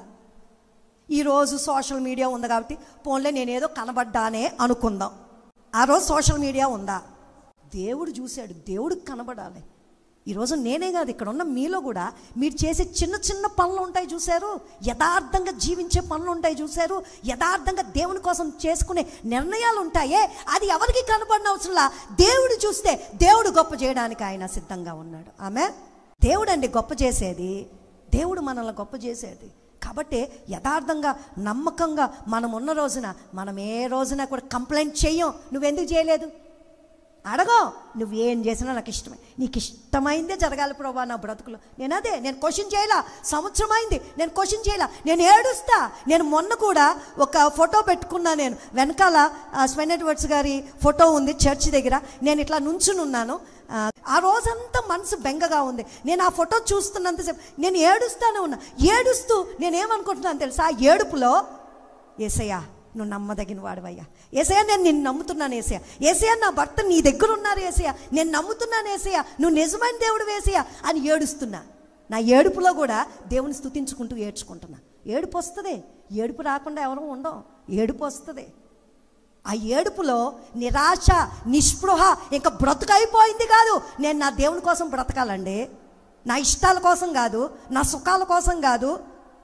ఈరోజు సోషల్ మీడియా ఉంది కాబట్టి పోన్లే నేనేదో కనబడ్డానే అనుకుందాం ఆ రోజు సోషల్ మీడియా ఉందా దేవుడు చూశాడు దేవుడికి కనబడాలి ఈరోజు నేనే కాదు ఇక్కడ ఉన్న మీలో కూడా మీరు చేసే చిన్న చిన్న పనులు ఉంటాయి చూశారు యథార్థంగా జీవించే పనులు ఉంటాయి చూశారు యథార్థంగా దేవుని కోసం చేసుకునే నిర్ణయాలు ఉంటాయే అది ఎవరికి కనబడిన అవసరంలా దేవుడు చూస్తే దేవుడు గొప్ప చేయడానికి ఆయన సిద్ధంగా ఉన్నాడు ఆమె దేవుడు అండి గొప్ప చేసేది దేవుడు మనల్ని గొప్ప చేసేది కాబట్టి యథార్థంగా నమ్మకంగా మనం ఉన్న రోజున మనం ఏ రోజున కూడా కంప్లైంట్ చెయ్యం నువ్వెందుకు చేయలేదు అడగో నువ్వేం చేసినా నాకు ఇష్టమే నీకు ఇష్టమైందే జరగాలి ప్రభా నా బ్రతుకులో నేను అదే నేను క్వశ్చన్ చేయలా సంవత్సరం అయింది నేను క్వశ్చన్ చేయలా నేను ఏడుస్తా నేను మొన్న కూడా ఒక ఫోటో పెట్టుకున్నా నేను వెనకాల స్వెన్ ఎడ్వర్డ్స్ గారి ఫోటో ఉంది చర్చ్ దగ్గర నేను ఇట్లా నుంచుని ఉన్నాను ఆ, ఆ రోజంతా మనసు బెంగగా ఉంది నేను ఆ ఫోటో చూస్తున్నంతసేపు నేను ఏడుస్తానే ఉన్నా ఏడుస్తూ నేనేమనుకుంటున్నాను తెలుసా ఆ ఏడుపులో ఏసయ్యా నువ్వు నమ్మదగిన వాడువయ్యా ఏసయ్య నేను నిన్ను నమ్ముతున్నాను ఏసయ్య ఏసయ్య నా భర్త నీ దగ్గర ఉన్నారు ఏసయ్య నేను నమ్ముతున్నాను ఏసయ్య నువ్వు నిజమైన దేవుడు వేసయ్య అని ఏడుస్తున్నా నా ఏడుపులో కూడా దేవుని స్తుతించుకుంటూ ఏడ్చుకుంటున్నా ఏడుపు వస్తుంది ఏడుపు రాకుండా ఎవరు ఉండం ఏడుపు వస్తుంది ఆ ఏడుపులో నిరాశ నిస్పృహ ఇంకా బ్రతుకైపోయింది కాదు నేను నా దేవుని కోసం బ్రతకాలండి నా ఇష్టాల కోసం కాదు నా సుఖాల కోసం కాదు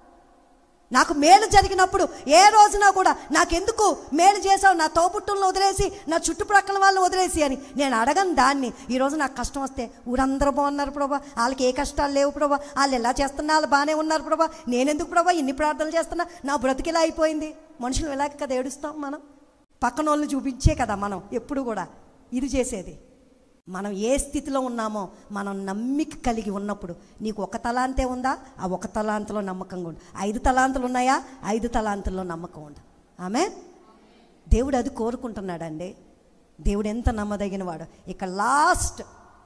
నాకు మేలు జరిగినప్పుడు ఏ రోజున కూడా నాకెందుకు మేలు చేసావు నా తోబుట్టులను వదిలేసి నా చుట్టుప్రక్కల వాళ్ళని వదిలేసి అని నేను అడగను దాన్ని ఈరోజు నాకు కష్టం వస్తే ఊరందరూ బాగున్నారు ప్రభా వాళ్ళకి ఏ కష్టాలు లేవు ప్రభా వాళ్ళు ఎలా చేస్తున్నా వాళ్ళు బాగానే ఉన్నారు ప్రభా నేనెందుకు ప్రభా ఇన్ని ప్రార్థనలు చేస్తున్నా నా బ్రతికిలా అయిపోయింది మనుషులు ఎలాగ కదా ఏడుస్తాం మనం పక్కన వాళ్ళు చూపించే కదా మనం ఎప్పుడు కూడా ఇది చేసేది మనం ఏ స్థితిలో ఉన్నామో మనం నమ్మిక కలిగి ఉన్నప్పుడు నీకు ఒక తలాంతే ఉందా ఆ ఒక తలాంతలో నమ్మకంగా ఉండు ఐదు తలాంతులు ఉన్నాయా ఐదు తలాంతుల్లో నమ్మకం ఉండు ఆమె దేవుడు అది కోరుకుంటున్నాడండి దేవుడు ఎంత నమ్మదగిన వాడు ఇక లాస్ట్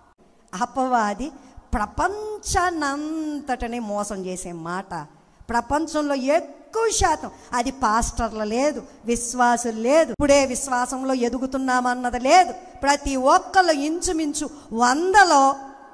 అపవాది ప్రపంచాన్నంతటనే మోసం చేసే మాట ప్రపంచంలో ఎక్కువ శాతం అది పాస్టర్లు లేదు విశ్వాసులు లేదు ఇప్పుడే విశ్వాసంలో ఎదుగుతున్నామన్నది లేదు ప్రతి ఒక్కళ్ళు ఇంచుమించు వందలో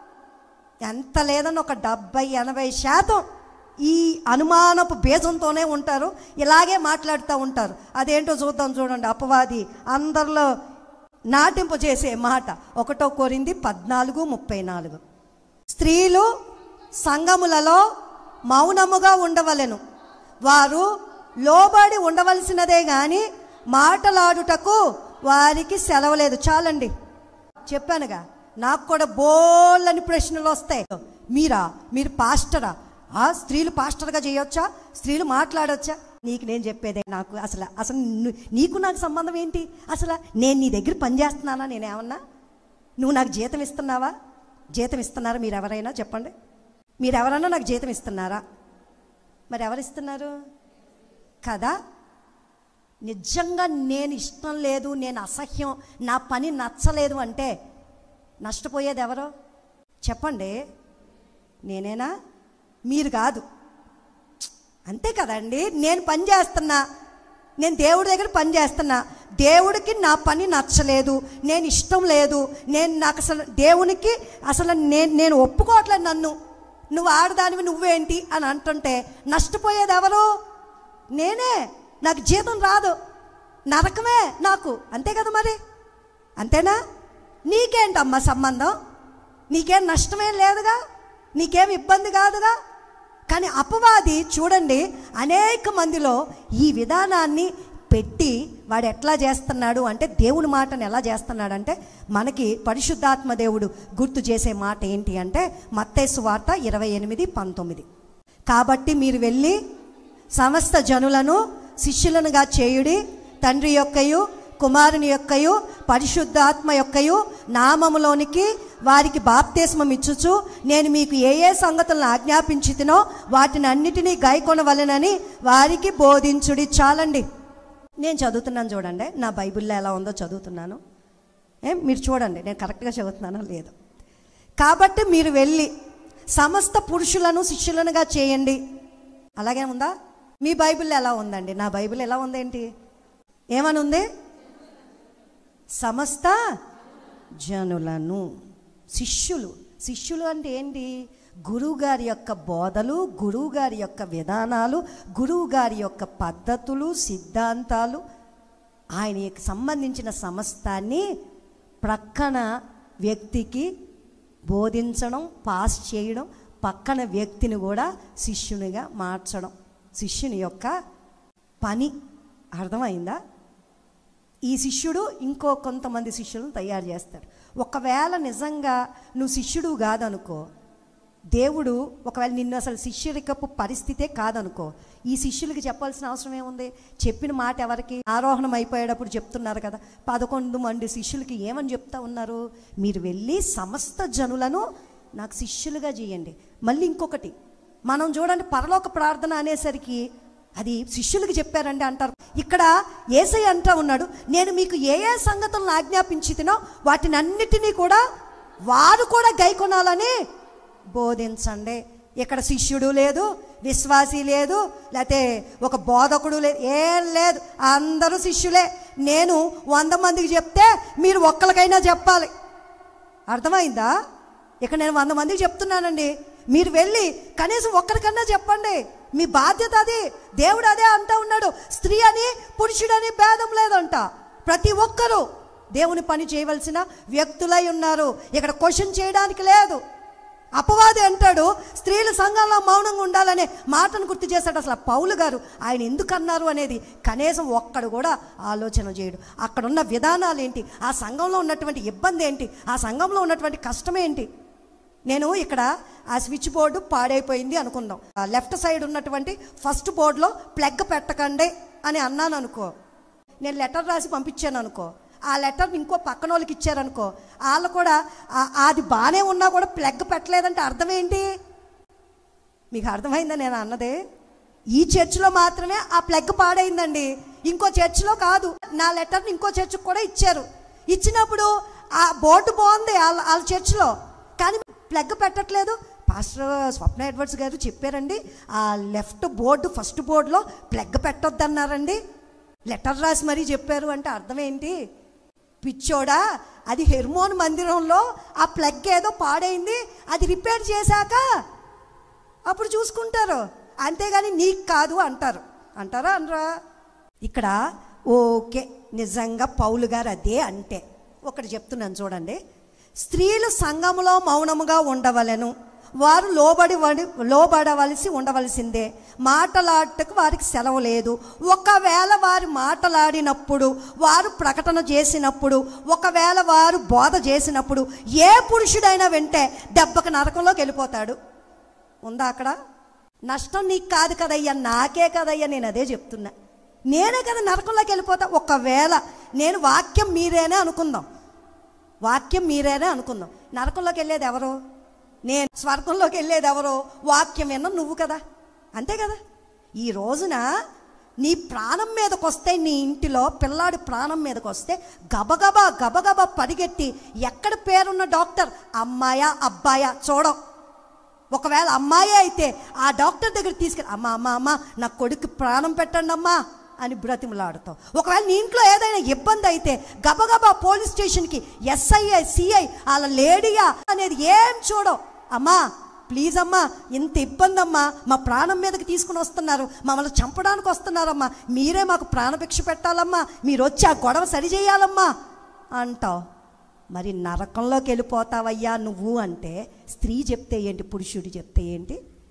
ఎంత లేదని ఒక డెబ్బై ఎనభై శాతం ఈ అనుమానపు బేజంతోనే ఉంటారు ఇలాగే మాట్లాడుతూ ఉంటారు అదేంటో చూద్దాం చూడండి అపవాది అందరిలో నాటింపు చేసే మాట ఒకటో కోరింది పద్నాలుగు ముప్పై నాలుగు స్త్రీలు సంఘములలో మౌనముగా ఉండవలెను వారు లోబడి ఉండవలసినదే గాని మాటలాడుటకు వారికి సెలవలేదు చాలండి చెప్పానుగా నాకు కూడా బోళ్ళని ప్రశ్నలు వస్తాయి మీరా మీరు పాస్టరా ఆ స్త్రీలు పాస్టర్గా చేయొచ్చా స్త్రీలు మాట్లాడొచ్చా నీకు నేను చెప్పేదే నాకు అసలు అసలు ను- నీకు నాకు సంబంధం ఏంటి అసలు నేను నీ దగ్గర పనిచేస్తున్నానా నేనేమన్నా నువ్వు నాకు జీతం ఇస్తున్నావా జీతం ఇస్తున్నారా మీరు ఎవరైనా చెప్పండి మీరు ఎవరైనా నాకు జీతం ఇస్తున్నారా మరి ఎవరు ఇస్తున్నారు కదా నిజంగా నేను ఇష్టం లేదు నేను అసహ్యం నా పని నచ్చలేదు అంటే నష్టపోయేది ఎవరో చెప్పండి నేనేనా మీరు కాదు అంతే కదండి నేను పని చేస్తున్నా నేను దేవుడి దగ్గర పని చేస్తున్నా దేవుడికి నా పని నచ్చలేదు నేను ఇష్టం లేదు నేను నాకు అసలు దేవునికి అసలు నేను నేను ఒప్పుకోవట్లేదు నన్ను నువ్వు ఆడదానివి నువ్వేంటి అని అంటుంటే నష్టపోయేది ఎవరు నేనే నాకు జీతం రాదు నరకమే నాకు అంతే కదా మరి అంతేనా నీకేంటమ్మా సంబంధం నీకేం నష్టమేం లేదుగా నీకేం ఇబ్బంది కాదుగా కానీ అపవాది చూడండి అనేక మందిలో ఈ విధానాన్ని పెట్టి వాడు ఎట్లా చేస్తున్నాడు అంటే దేవుని మాటను ఎలా చేస్తున్నాడు అంటే మనకి పరిశుద్ధాత్మ దేవుడు గుర్తు చేసే మాట ఏంటి అంటే మత్తేసు వార్త ఇరవై ఎనిమిది పంతొమ్మిది కాబట్టి మీరు వెళ్ళి సమస్త జనులను శిష్యులనుగా చేయుడి తండ్రి యొక్కయు కుమారుని యొక్కయు పరిశుద్ధాత్మ యొక్కయు నామములోనికి వారికి బాప్తిస్మం ఇచ్చుచు నేను మీకు ఏ ఏ సంగతులను ఆజ్ఞాపించితినో వాటిని అన్నిటినీ గైకొనవలెనని వారికి బోధించుడి చాలండి నేను చదువుతున్నాను చూడండి నా బైబిల్లో ఎలా ఉందో చదువుతున్నాను ఏం మీరు చూడండి నేను కరెక్ట్గా చదువుతున్నానో లేదు కాబట్టి మీరు వెళ్ళి సమస్త పురుషులను శిష్యులనుగా చేయండి అలాగే ఉందా మీ బైబిల్ ఎలా ఉందండి నా బైబిల్ ఎలా ఉందేంటి ఏమని ఉంది సమస్త జనులను శిష్యులు శిష్యులు అంటే ఏంటి గురువుగారి యొక్క బోధలు గురువుగారి యొక్క విధానాలు గురువుగారి యొక్క పద్ధతులు సిద్ధాంతాలు ఆయనకి సంబంధించిన సమస్తాన్ని ప్రక్కన వ్యక్తికి బోధించడం పాస్ చేయడం పక్కన వ్యక్తిని కూడా శిష్యునిగా మార్చడం శిష్యుని యొక్క పని అర్థమైందా ఈ శిష్యుడు ఇంకో కొంతమంది శిష్యులను తయారు చేస్తాడు ఒకవేళ నిజంగా నువ్వు శిష్యుడు కాదనుకో దేవుడు ఒకవేళ నిన్ను అసలు శిష్యరికపు పరిస్థితే కాదనుకో ఈ శిష్యులకి చెప్పాల్సిన అవసరం ఏముంది చెప్పిన మాట ఎవరికి ఆరోహణం అయిపోయేటప్పుడు చెప్తున్నారు కదా పదకొండు మంది శిష్యులకి ఏమని చెప్తా ఉన్నారు మీరు వెళ్ళి సమస్త జనులను నాకు శిష్యులుగా చేయండి మళ్ళీ ఇంకొకటి మనం చూడండి పరలోక ప్రార్థన అనేసరికి అది శిష్యులకి చెప్పారండి అంటారు ఇక్కడ ఏసై అంటా ఉన్నాడు నేను మీకు ఏ ఏ సంగతులను ఆజ్ఞాపించితినో వాటిని అన్నిటినీ కూడా వారు కూడా గైకొనాలని బోధించండి ఇక్కడ శిష్యుడు లేదు విశ్వాసి లేదు లేకపోతే ఒక బోధకుడు లేదు ఏం లేదు అందరూ శిష్యులే నేను వంద మందికి చెప్తే మీరు ఒక్కరికైనా చెప్పాలి అర్థమైందా ఇక్కడ నేను వంద మందికి చెప్తున్నానండి మీరు వెళ్ళి కనీసం ఒక్కరికన్నా చెప్పండి మీ బాధ్యత అది దేవుడు అదే అంటా ఉన్నాడు స్త్రీ అని పురుషుడని భేదం లేదంట ప్రతి ఒక్కరూ దేవుని పని చేయవలసిన వ్యక్తులై ఉన్నారు ఇక్కడ క్వశ్చన్ చేయడానికి లేదు అపవాది అంటాడు స్త్రీలు సంఘంలో మౌనంగా ఉండాలనే మాటను గుర్తు చేశాడు అసలు ఆ పౌలు గారు ఆయన ఎందుకు అన్నారు అనేది కనీసం ఒక్కడు కూడా ఆలోచన చేయడు అక్కడ ఉన్న విధానాలు ఏంటి ఆ సంఘంలో ఉన్నటువంటి ఇబ్బంది ఏంటి ఆ సంఘంలో ఉన్నటువంటి కష్టం ఏంటి నేను ఇక్కడ ఆ స్విచ్ బోర్డు పాడైపోయింది అనుకుందాం ఆ లెఫ్ట్ సైడ్ ఉన్నటువంటి ఫస్ట్ బోర్డులో ప్లగ్ పెట్టకండి అని అన్నాను అనుకో నేను లెటర్ రాసి పంపించాను అనుకో ఆ లెటర్ ఇంకో పక్కన వాళ్ళకి ఇచ్చారనుకో వాళ్ళు కూడా ఆ- అది బాగానే ఉన్నా కూడా ప్లగ్ పెట్టలేదంటే అర్థం ఏంటి మీకు అర్థమైందా నేను అన్నదే ఈ చర్చిలో మాత్రమే ఆ ప్లగ్ పాడైందండి ఇంకో చర్చిలో కాదు నా లెటర్ని ఇంకో చర్చికి కూడా ఇచ్చారు ఇచ్చినప్పుడు ఆ బోర్డు బాగుంది వాళ్ళ వాళ్ళ చర్చిలో కానీ ప్లగ్ పెట్టట్లేదు పాస్టర్ స్వప్న ఎడ్వర్డ్స్ గారు చెప్పారండి ఆ లెఫ్ట్ బోర్డు ఫస్ట్ బోర్డులో ప్లగ్ పెట్టొద్దన్నారండి లెటర్ రాసి మరీ చెప్పారు అంటే అర్థం ఏంటి పిచ్చోడా అది హెర్మోన్ మందిరంలో ఆ ప్లగ్ ఏదో పాడైంది అది రిపేర్ చేశాక అప్పుడు చూసుకుంటారు అంతేగాని నీకు కాదు అంటారు అంటారా అనరా ఇక్కడ ఓకే నిజంగా పౌలు గారు అదే అంటే ఒకటి చెప్తున్నాను చూడండి స్త్రీలు సంఘములో మౌనముగా ఉండవలెను వారు లోబడి వడి లోబడవలసి ఉండవలసిందే మాటలాడటకు వారికి సెలవు లేదు ఒకవేళ వారు మాటలాడినప్పుడు వారు ప్రకటన చేసినప్పుడు ఒకవేళ వారు బోధ చేసినప్పుడు ఏ పురుషుడైనా వింటే దెబ్బకు నరకంలోకి వెళ్ళిపోతాడు ఉందా అక్కడ నష్టం నీకు కాదు కదయ్యా నాకే కదయ్యా నేను అదే చెప్తున్నా నేనే కదా నరకంలోకి వెళ్ళిపోతా ఒకవేళ నేను వాక్యం మీరేనే అనుకుందాం వాక్యం మీరేనే అనుకుందాం నరకంలోకి వెళ్ళేది ఎవరు నేను స్వర్గంలోకి వెళ్ళేది ఎవరు వాక్యం విన్న నువ్వు కదా అంతే కదా ఈ రోజున నీ ప్రాణం మీదకి వస్తే నీ ఇంటిలో పిల్లాడి ప్రాణం మీదకి వస్తే గబగబా గబగబా పరిగెట్టి ఎక్కడ పేరున్న డాక్టర్ అమ్మాయా అబ్బాయా చూడం ఒకవేళ అమ్మాయి అయితే ఆ డాక్టర్ దగ్గర తీసుకెళ్ళి అమ్మా అమ్మా అమ్మా నా కొడుకు ప్రాణం పెట్టండి అమ్మా అని బ్రతిమలాడుతావు ఒకవేళ నీ ఇంట్లో ఏదైనా ఇబ్బంది అయితే గబగబా పోలీస్ స్టేషన్కి ఎస్ఐఐ సిఐ వాళ్ళ లేడీయా అనేది ఏం చూడవు అమ్మా ప్లీజ్ అమ్మా ఇంత ఇబ్బంది అమ్మా మా ప్రాణం మీదకి తీసుకుని వస్తున్నారు మమ్మల్ని చంపడానికి వస్తున్నారమ్మా మీరే మాకు ప్రాణభిక్ష పెట్టాలమ్మా మీరు వచ్చి ఆ గొడవ సరిచేయాలమ్మా అంటావు మరి నరకంలోకి వెళ్ళిపోతావయ్యా నువ్వు అంటే స్త్రీ చెప్తే ఏంటి పురుషుడు చెప్తే ఏంటి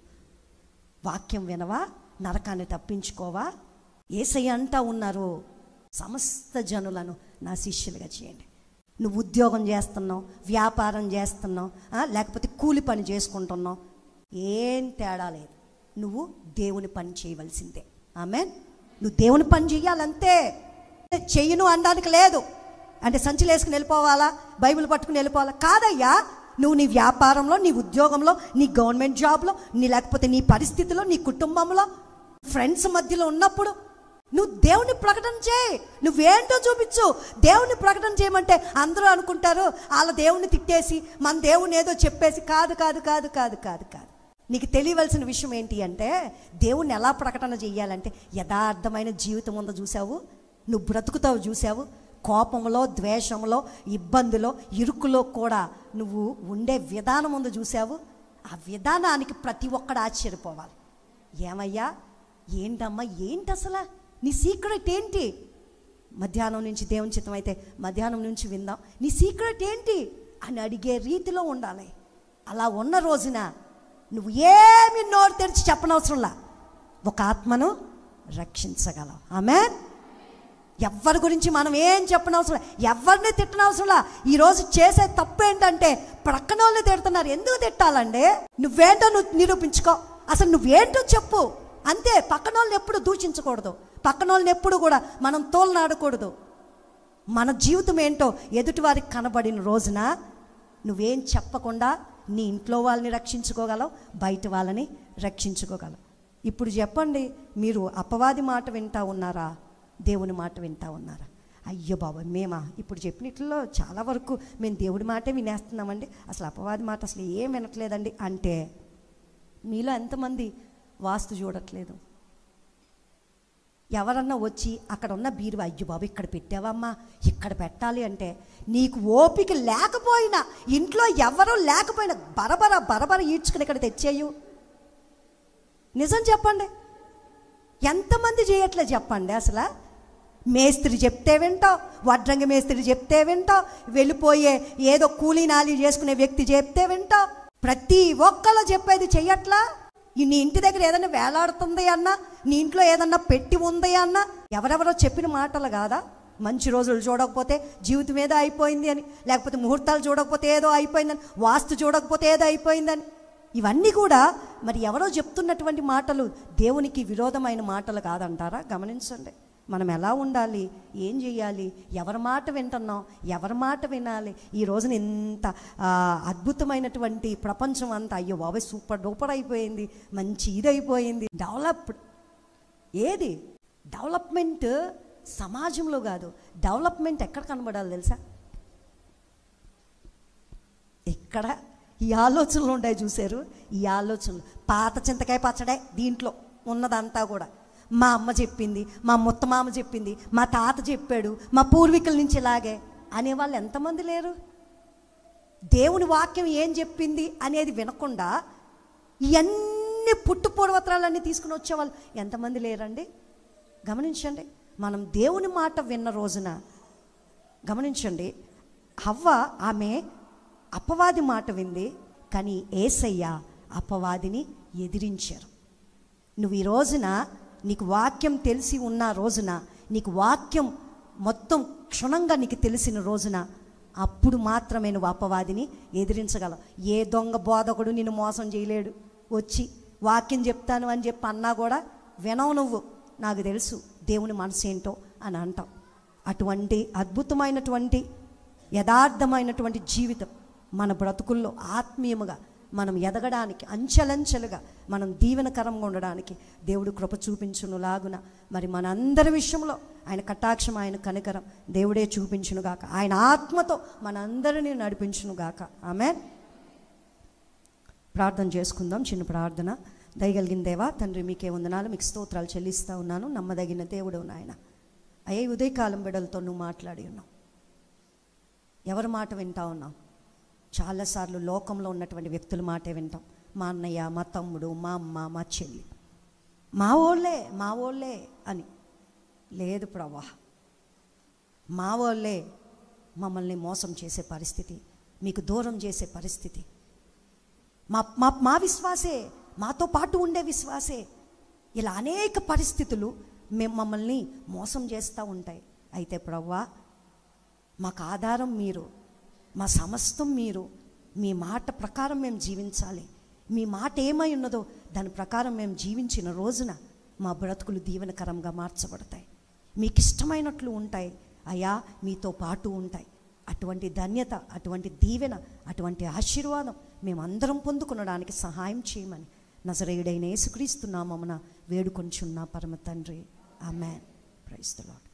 వాక్యం వినవా నరకాన్ని తప్పించుకోవా ఏసయ్య అంటా ఉన్నారు సమస్త జనులను నా శిష్యులుగా చేయండి నువ్వు ఉద్యోగం చేస్తున్నావు వ్యాపారం చేస్తున్నావు ఆ, లేకపోతే కూలి పని చేసుకుంటున్నావు ఏం తేడా లేదు నువ్వు దేవుని పని చేయవలసిందే ఆమె నువ్వు దేవుని పని చెయ్యాలంతే చెయ్యను అనడానికి లేదు అంటే సంచులు వేసుకుని వెళ్ళిపోవాలా బైబిల్ పట్టుకుని వెళ్ళిపోవాలా కాదయ్యా నువ్వు నీ వ్యాపారంలో నీ ఉద్యోగంలో నీ గవర్నమెంట్ జాబ్లో నీ లేకపోతే నీ పరిస్థితిలో నీ కుటుంబంలో ఫ్రెండ్స్ మధ్యలో ఉన్నప్పుడు నువ్వు దేవుని ప్రకటన చేయి నువ్వేంటో చూపించు దేవుని ప్రకటన చేయమంటే అందరూ అనుకుంటారు వాళ్ళ దేవుని తిట్టేసి మన దేవుని ఏదో చెప్పేసి కాదు కాదు కాదు కాదు కాదు కాదు నీకు తెలియవలసిన విషయం ఏంటి అంటే దేవుణ్ణి ఎలా ప్రకటన చెయ్యాలంటే యథార్థమైన జీవితం ఉందో చూసావు నువ్వు బ్రతుకుతావు చూసావు కోపంలో ద్వేషంలో ఇబ్బందిలో ఇరుకులో కూడా నువ్వు ఉండే విధానం ఉందో చూసావు ఆ విధానానికి ప్రతి ఒక్కడు ఆశ్చర్యపోవాలి ఏమయ్యా ఏంటమ్మా ఏంటి అసలు నీ సీక్రెట్ ఏంటి మధ్యాహ్నం నుంచి దేవుని చిత్తం అయితే మధ్యాహ్నం నుంచి విందాం నీ సీక్రెట్ ఏంటి అని అడిగే రీతిలో ఉండాలి అలా ఉన్న రోజున నువ్వు ఏమి నోరు తెరిచి చెప్పనవసరంలా ఒక ఆత్మను రక్షించగలవు ఆమె ఎవరి గురించి మనం ఏం చెప్పనవసరం ఎవరిని తిట్టనవసరంలా ఈరోజు చేసే తప్పు ఏంటంటే ప్రక్కన వాళ్ళని తిడుతున్నారు ఎందుకు తిట్టాలండి నువ్వేంటో నువ్వు నిరూపించుకో అసలు నువ్వేంటో చెప్పు అంతే పక్కన వాళ్ళని ఎప్పుడు దూషించకూడదు పక్కన వాళ్ళని ఎప్పుడు కూడా మనం తోలనాడకూడదు మన జీవితం ఏంటో ఎదుటి వారికి కనబడిన రోజున నువ్వేం చెప్పకుండా నీ ఇంట్లో వాళ్ళని రక్షించుకోగలవు బయట వాళ్ళని రక్షించుకోగలవు ఇప్పుడు చెప్పండి మీరు అపవాది మాట వింటా ఉన్నారా దేవుని మాట వింటా ఉన్నారా అయ్యో బాబా మేమా ఇప్పుడు చెప్పినట్లో చాలా వరకు మేము దేవుడి మాటే వినేస్తున్నామండి అసలు అపవాది మాట అసలు ఏం వినట్లేదండి అంటే మీలో ఎంతమంది వాస్తు చూడట్లేదు ఎవరన్నా వచ్చి అక్కడ ఉన్న బీరువా అయ్యో బాబు ఇక్కడ పెట్టావమ్మా ఇక్కడ పెట్టాలి అంటే నీకు ఓపిక లేకపోయినా ఇంట్లో ఎవరూ లేకపోయినా బరబర బరబర ఈడ్చుకుని ఇక్కడ తెచ్చేయు నిజం చెప్పండి ఎంతమంది చేయట్లే చెప్పండి అసలు మేస్త్రి చెప్తే వింటావు వడ్రంగి మేస్త్రి చెప్తే వింటావు వెళ్ళిపోయే ఏదో కూలీ నాలి చేసుకునే వ్యక్తి చెప్తే వింటావు ప్రతి ఒక్కళ్ళు చెప్పేది చెయ్యట్లా ఈ నీ ఇంటి దగ్గర ఏదైనా వేలాడుతుంది అన్నా నీ ఇంట్లో ఏదన్నా పెట్టి ఉంది అన్నా ఎవరెవరో చెప్పిన మాటలు కాదా మంచి రోజులు చూడకపోతే జీవితం ఏదో అయిపోయింది అని లేకపోతే ముహూర్తాలు చూడకపోతే ఏదో అయిపోయిందని వాస్తు చూడకపోతే ఏదో అయిపోయిందని ఇవన్నీ కూడా మరి ఎవరో చెప్తున్నటువంటి మాటలు దేవునికి విరోధమైన మాటలు కాదంటారా గమనించండి మనం ఎలా ఉండాలి ఏం చేయాలి ఎవరి మాట వింటున్నాం ఎవరి మాట వినాలి ఈ రోజున ఇంత ఆ, అద్భుతమైనటువంటి ప్రపంచం అంతా అయ్యో బాబాయ్ సూపర్ డూపర్ అయిపోయింది మంచి ఇది అయిపోయింది డెవలప్డ్ ఏది డెవలప్మెంట్ సమాజంలో కాదు డెవలప్మెంట్ ఎక్కడ కనబడాలి తెలుసా ఇక్కడ ఈ ఆలోచనలు ఉంటాయి చూశారు ఈ ఆలోచనలు పాత చింతకాయ పచ్చడే దీంట్లో ఉన్నదంతా కూడా మా అమ్మ చెప్పింది మా ముత్తమామ చెప్పింది మా తాత చెప్పాడు మా పూర్వీకుల నుంచి ఇలాగే అనేవాళ్ళు ఎంతమంది లేరు దేవుని వాక్యం ఏం చెప్పింది అనేది వినకుండా ఇవన్నీ పుట్టు పూర్వత్రాలన్నీ తీసుకుని వచ్చేవాళ్ళు ఎంతమంది లేరండి గమనించండి మనం దేవుని మాట విన్న రోజున గమనించండి హవ్వ ఆమె అపవాది మాట వింది కానీ ఏసయ్య అపవాదిని ఎదిరించారు నువ్వు ఈ రోజున నీకు వాక్యం తెలిసి ఉన్న రోజున నీకు వాక్యం మొత్తం క్షుణంగా నీకు తెలిసిన రోజున అప్పుడు మాత్రమే నువ్వు అపవాదిని ఎదిరించగలవు ఏ దొంగ బోధకుడు నిన్ను మోసం చేయలేడు వచ్చి వాక్యం చెప్తాను అని చెప్పి అన్నా కూడా వినవు నువ్వు నాకు తెలుసు దేవుని మనసు ఏంటో అని అంటావు అటువంటి అద్భుతమైనటువంటి యథార్థమైనటువంటి జీవితం మన బ్రతుకుల్లో ఆత్మీయముగా మనం ఎదగడానికి అంచెలంచెలుగా మనం దీవెనకరంగా ఉండడానికి దేవుడు కృప చూపించును లాగున మరి మనందరి విషయంలో ఆయన కటాక్షం ఆయన కనికరం దేవుడే చూపించును గాక ఆయన ఆత్మతో మనందరినీ నడిపించును గాక ఆమె ప్రార్థన చేసుకుందాం చిన్న ప్రార్థన దయగలిగిన దేవా తండ్రి మీకే వందనాలు మీకు స్తోత్రాలు చెల్లిస్తూ ఉన్నాను నమ్మదగిన దేవుడు నాయన అయ్యే ఉదయకాలం బిడలతో నువ్వు మాట్లాడి ఉన్నావు ఎవరి మాట వింటా ఉన్నావు చాలాసార్లు లోకంలో ఉన్నటువంటి వ్యక్తుల మాటే వింటాం మా అన్నయ్య మా తమ్ముడు మా అమ్మ మా చెల్లి మా ఓళ్ళే మా ఓళ్ళే అని లేదు ప్రభా మా వాళ్ళే మమ్మల్ని మోసం చేసే పరిస్థితి మీకు దూరం చేసే పరిస్థితి మా మా మా విశ్వాసే మాతో పాటు ఉండే విశ్వాసే ఇలా అనేక పరిస్థితులు మేము మమ్మల్ని మోసం చేస్తూ ఉంటాయి అయితే ప్రవ్వా మాకు ఆధారం మీరు మా సమస్తం మీరు మీ మాట ప్రకారం మేము జీవించాలి మీ మాట ఏమై ఉన్నదో దాని ప్రకారం మేము జీవించిన రోజున మా బ్రతుకులు దీవెనకరంగా మార్చబడతాయి మీకు ఇష్టమైనట్లు ఉంటాయి అయా మీతో పాటు ఉంటాయి అటువంటి ధన్యత అటువంటి దీవెన అటువంటి ఆశీర్వాదం మేమందరం పొందుకునడానికి సహాయం చేయమని నజరేయుడైన యేసుక్రీస్తు నామమున వేడుకొంచున్న పరమ తండ్రి ఆమెన్ ప్రైస్తలాడ్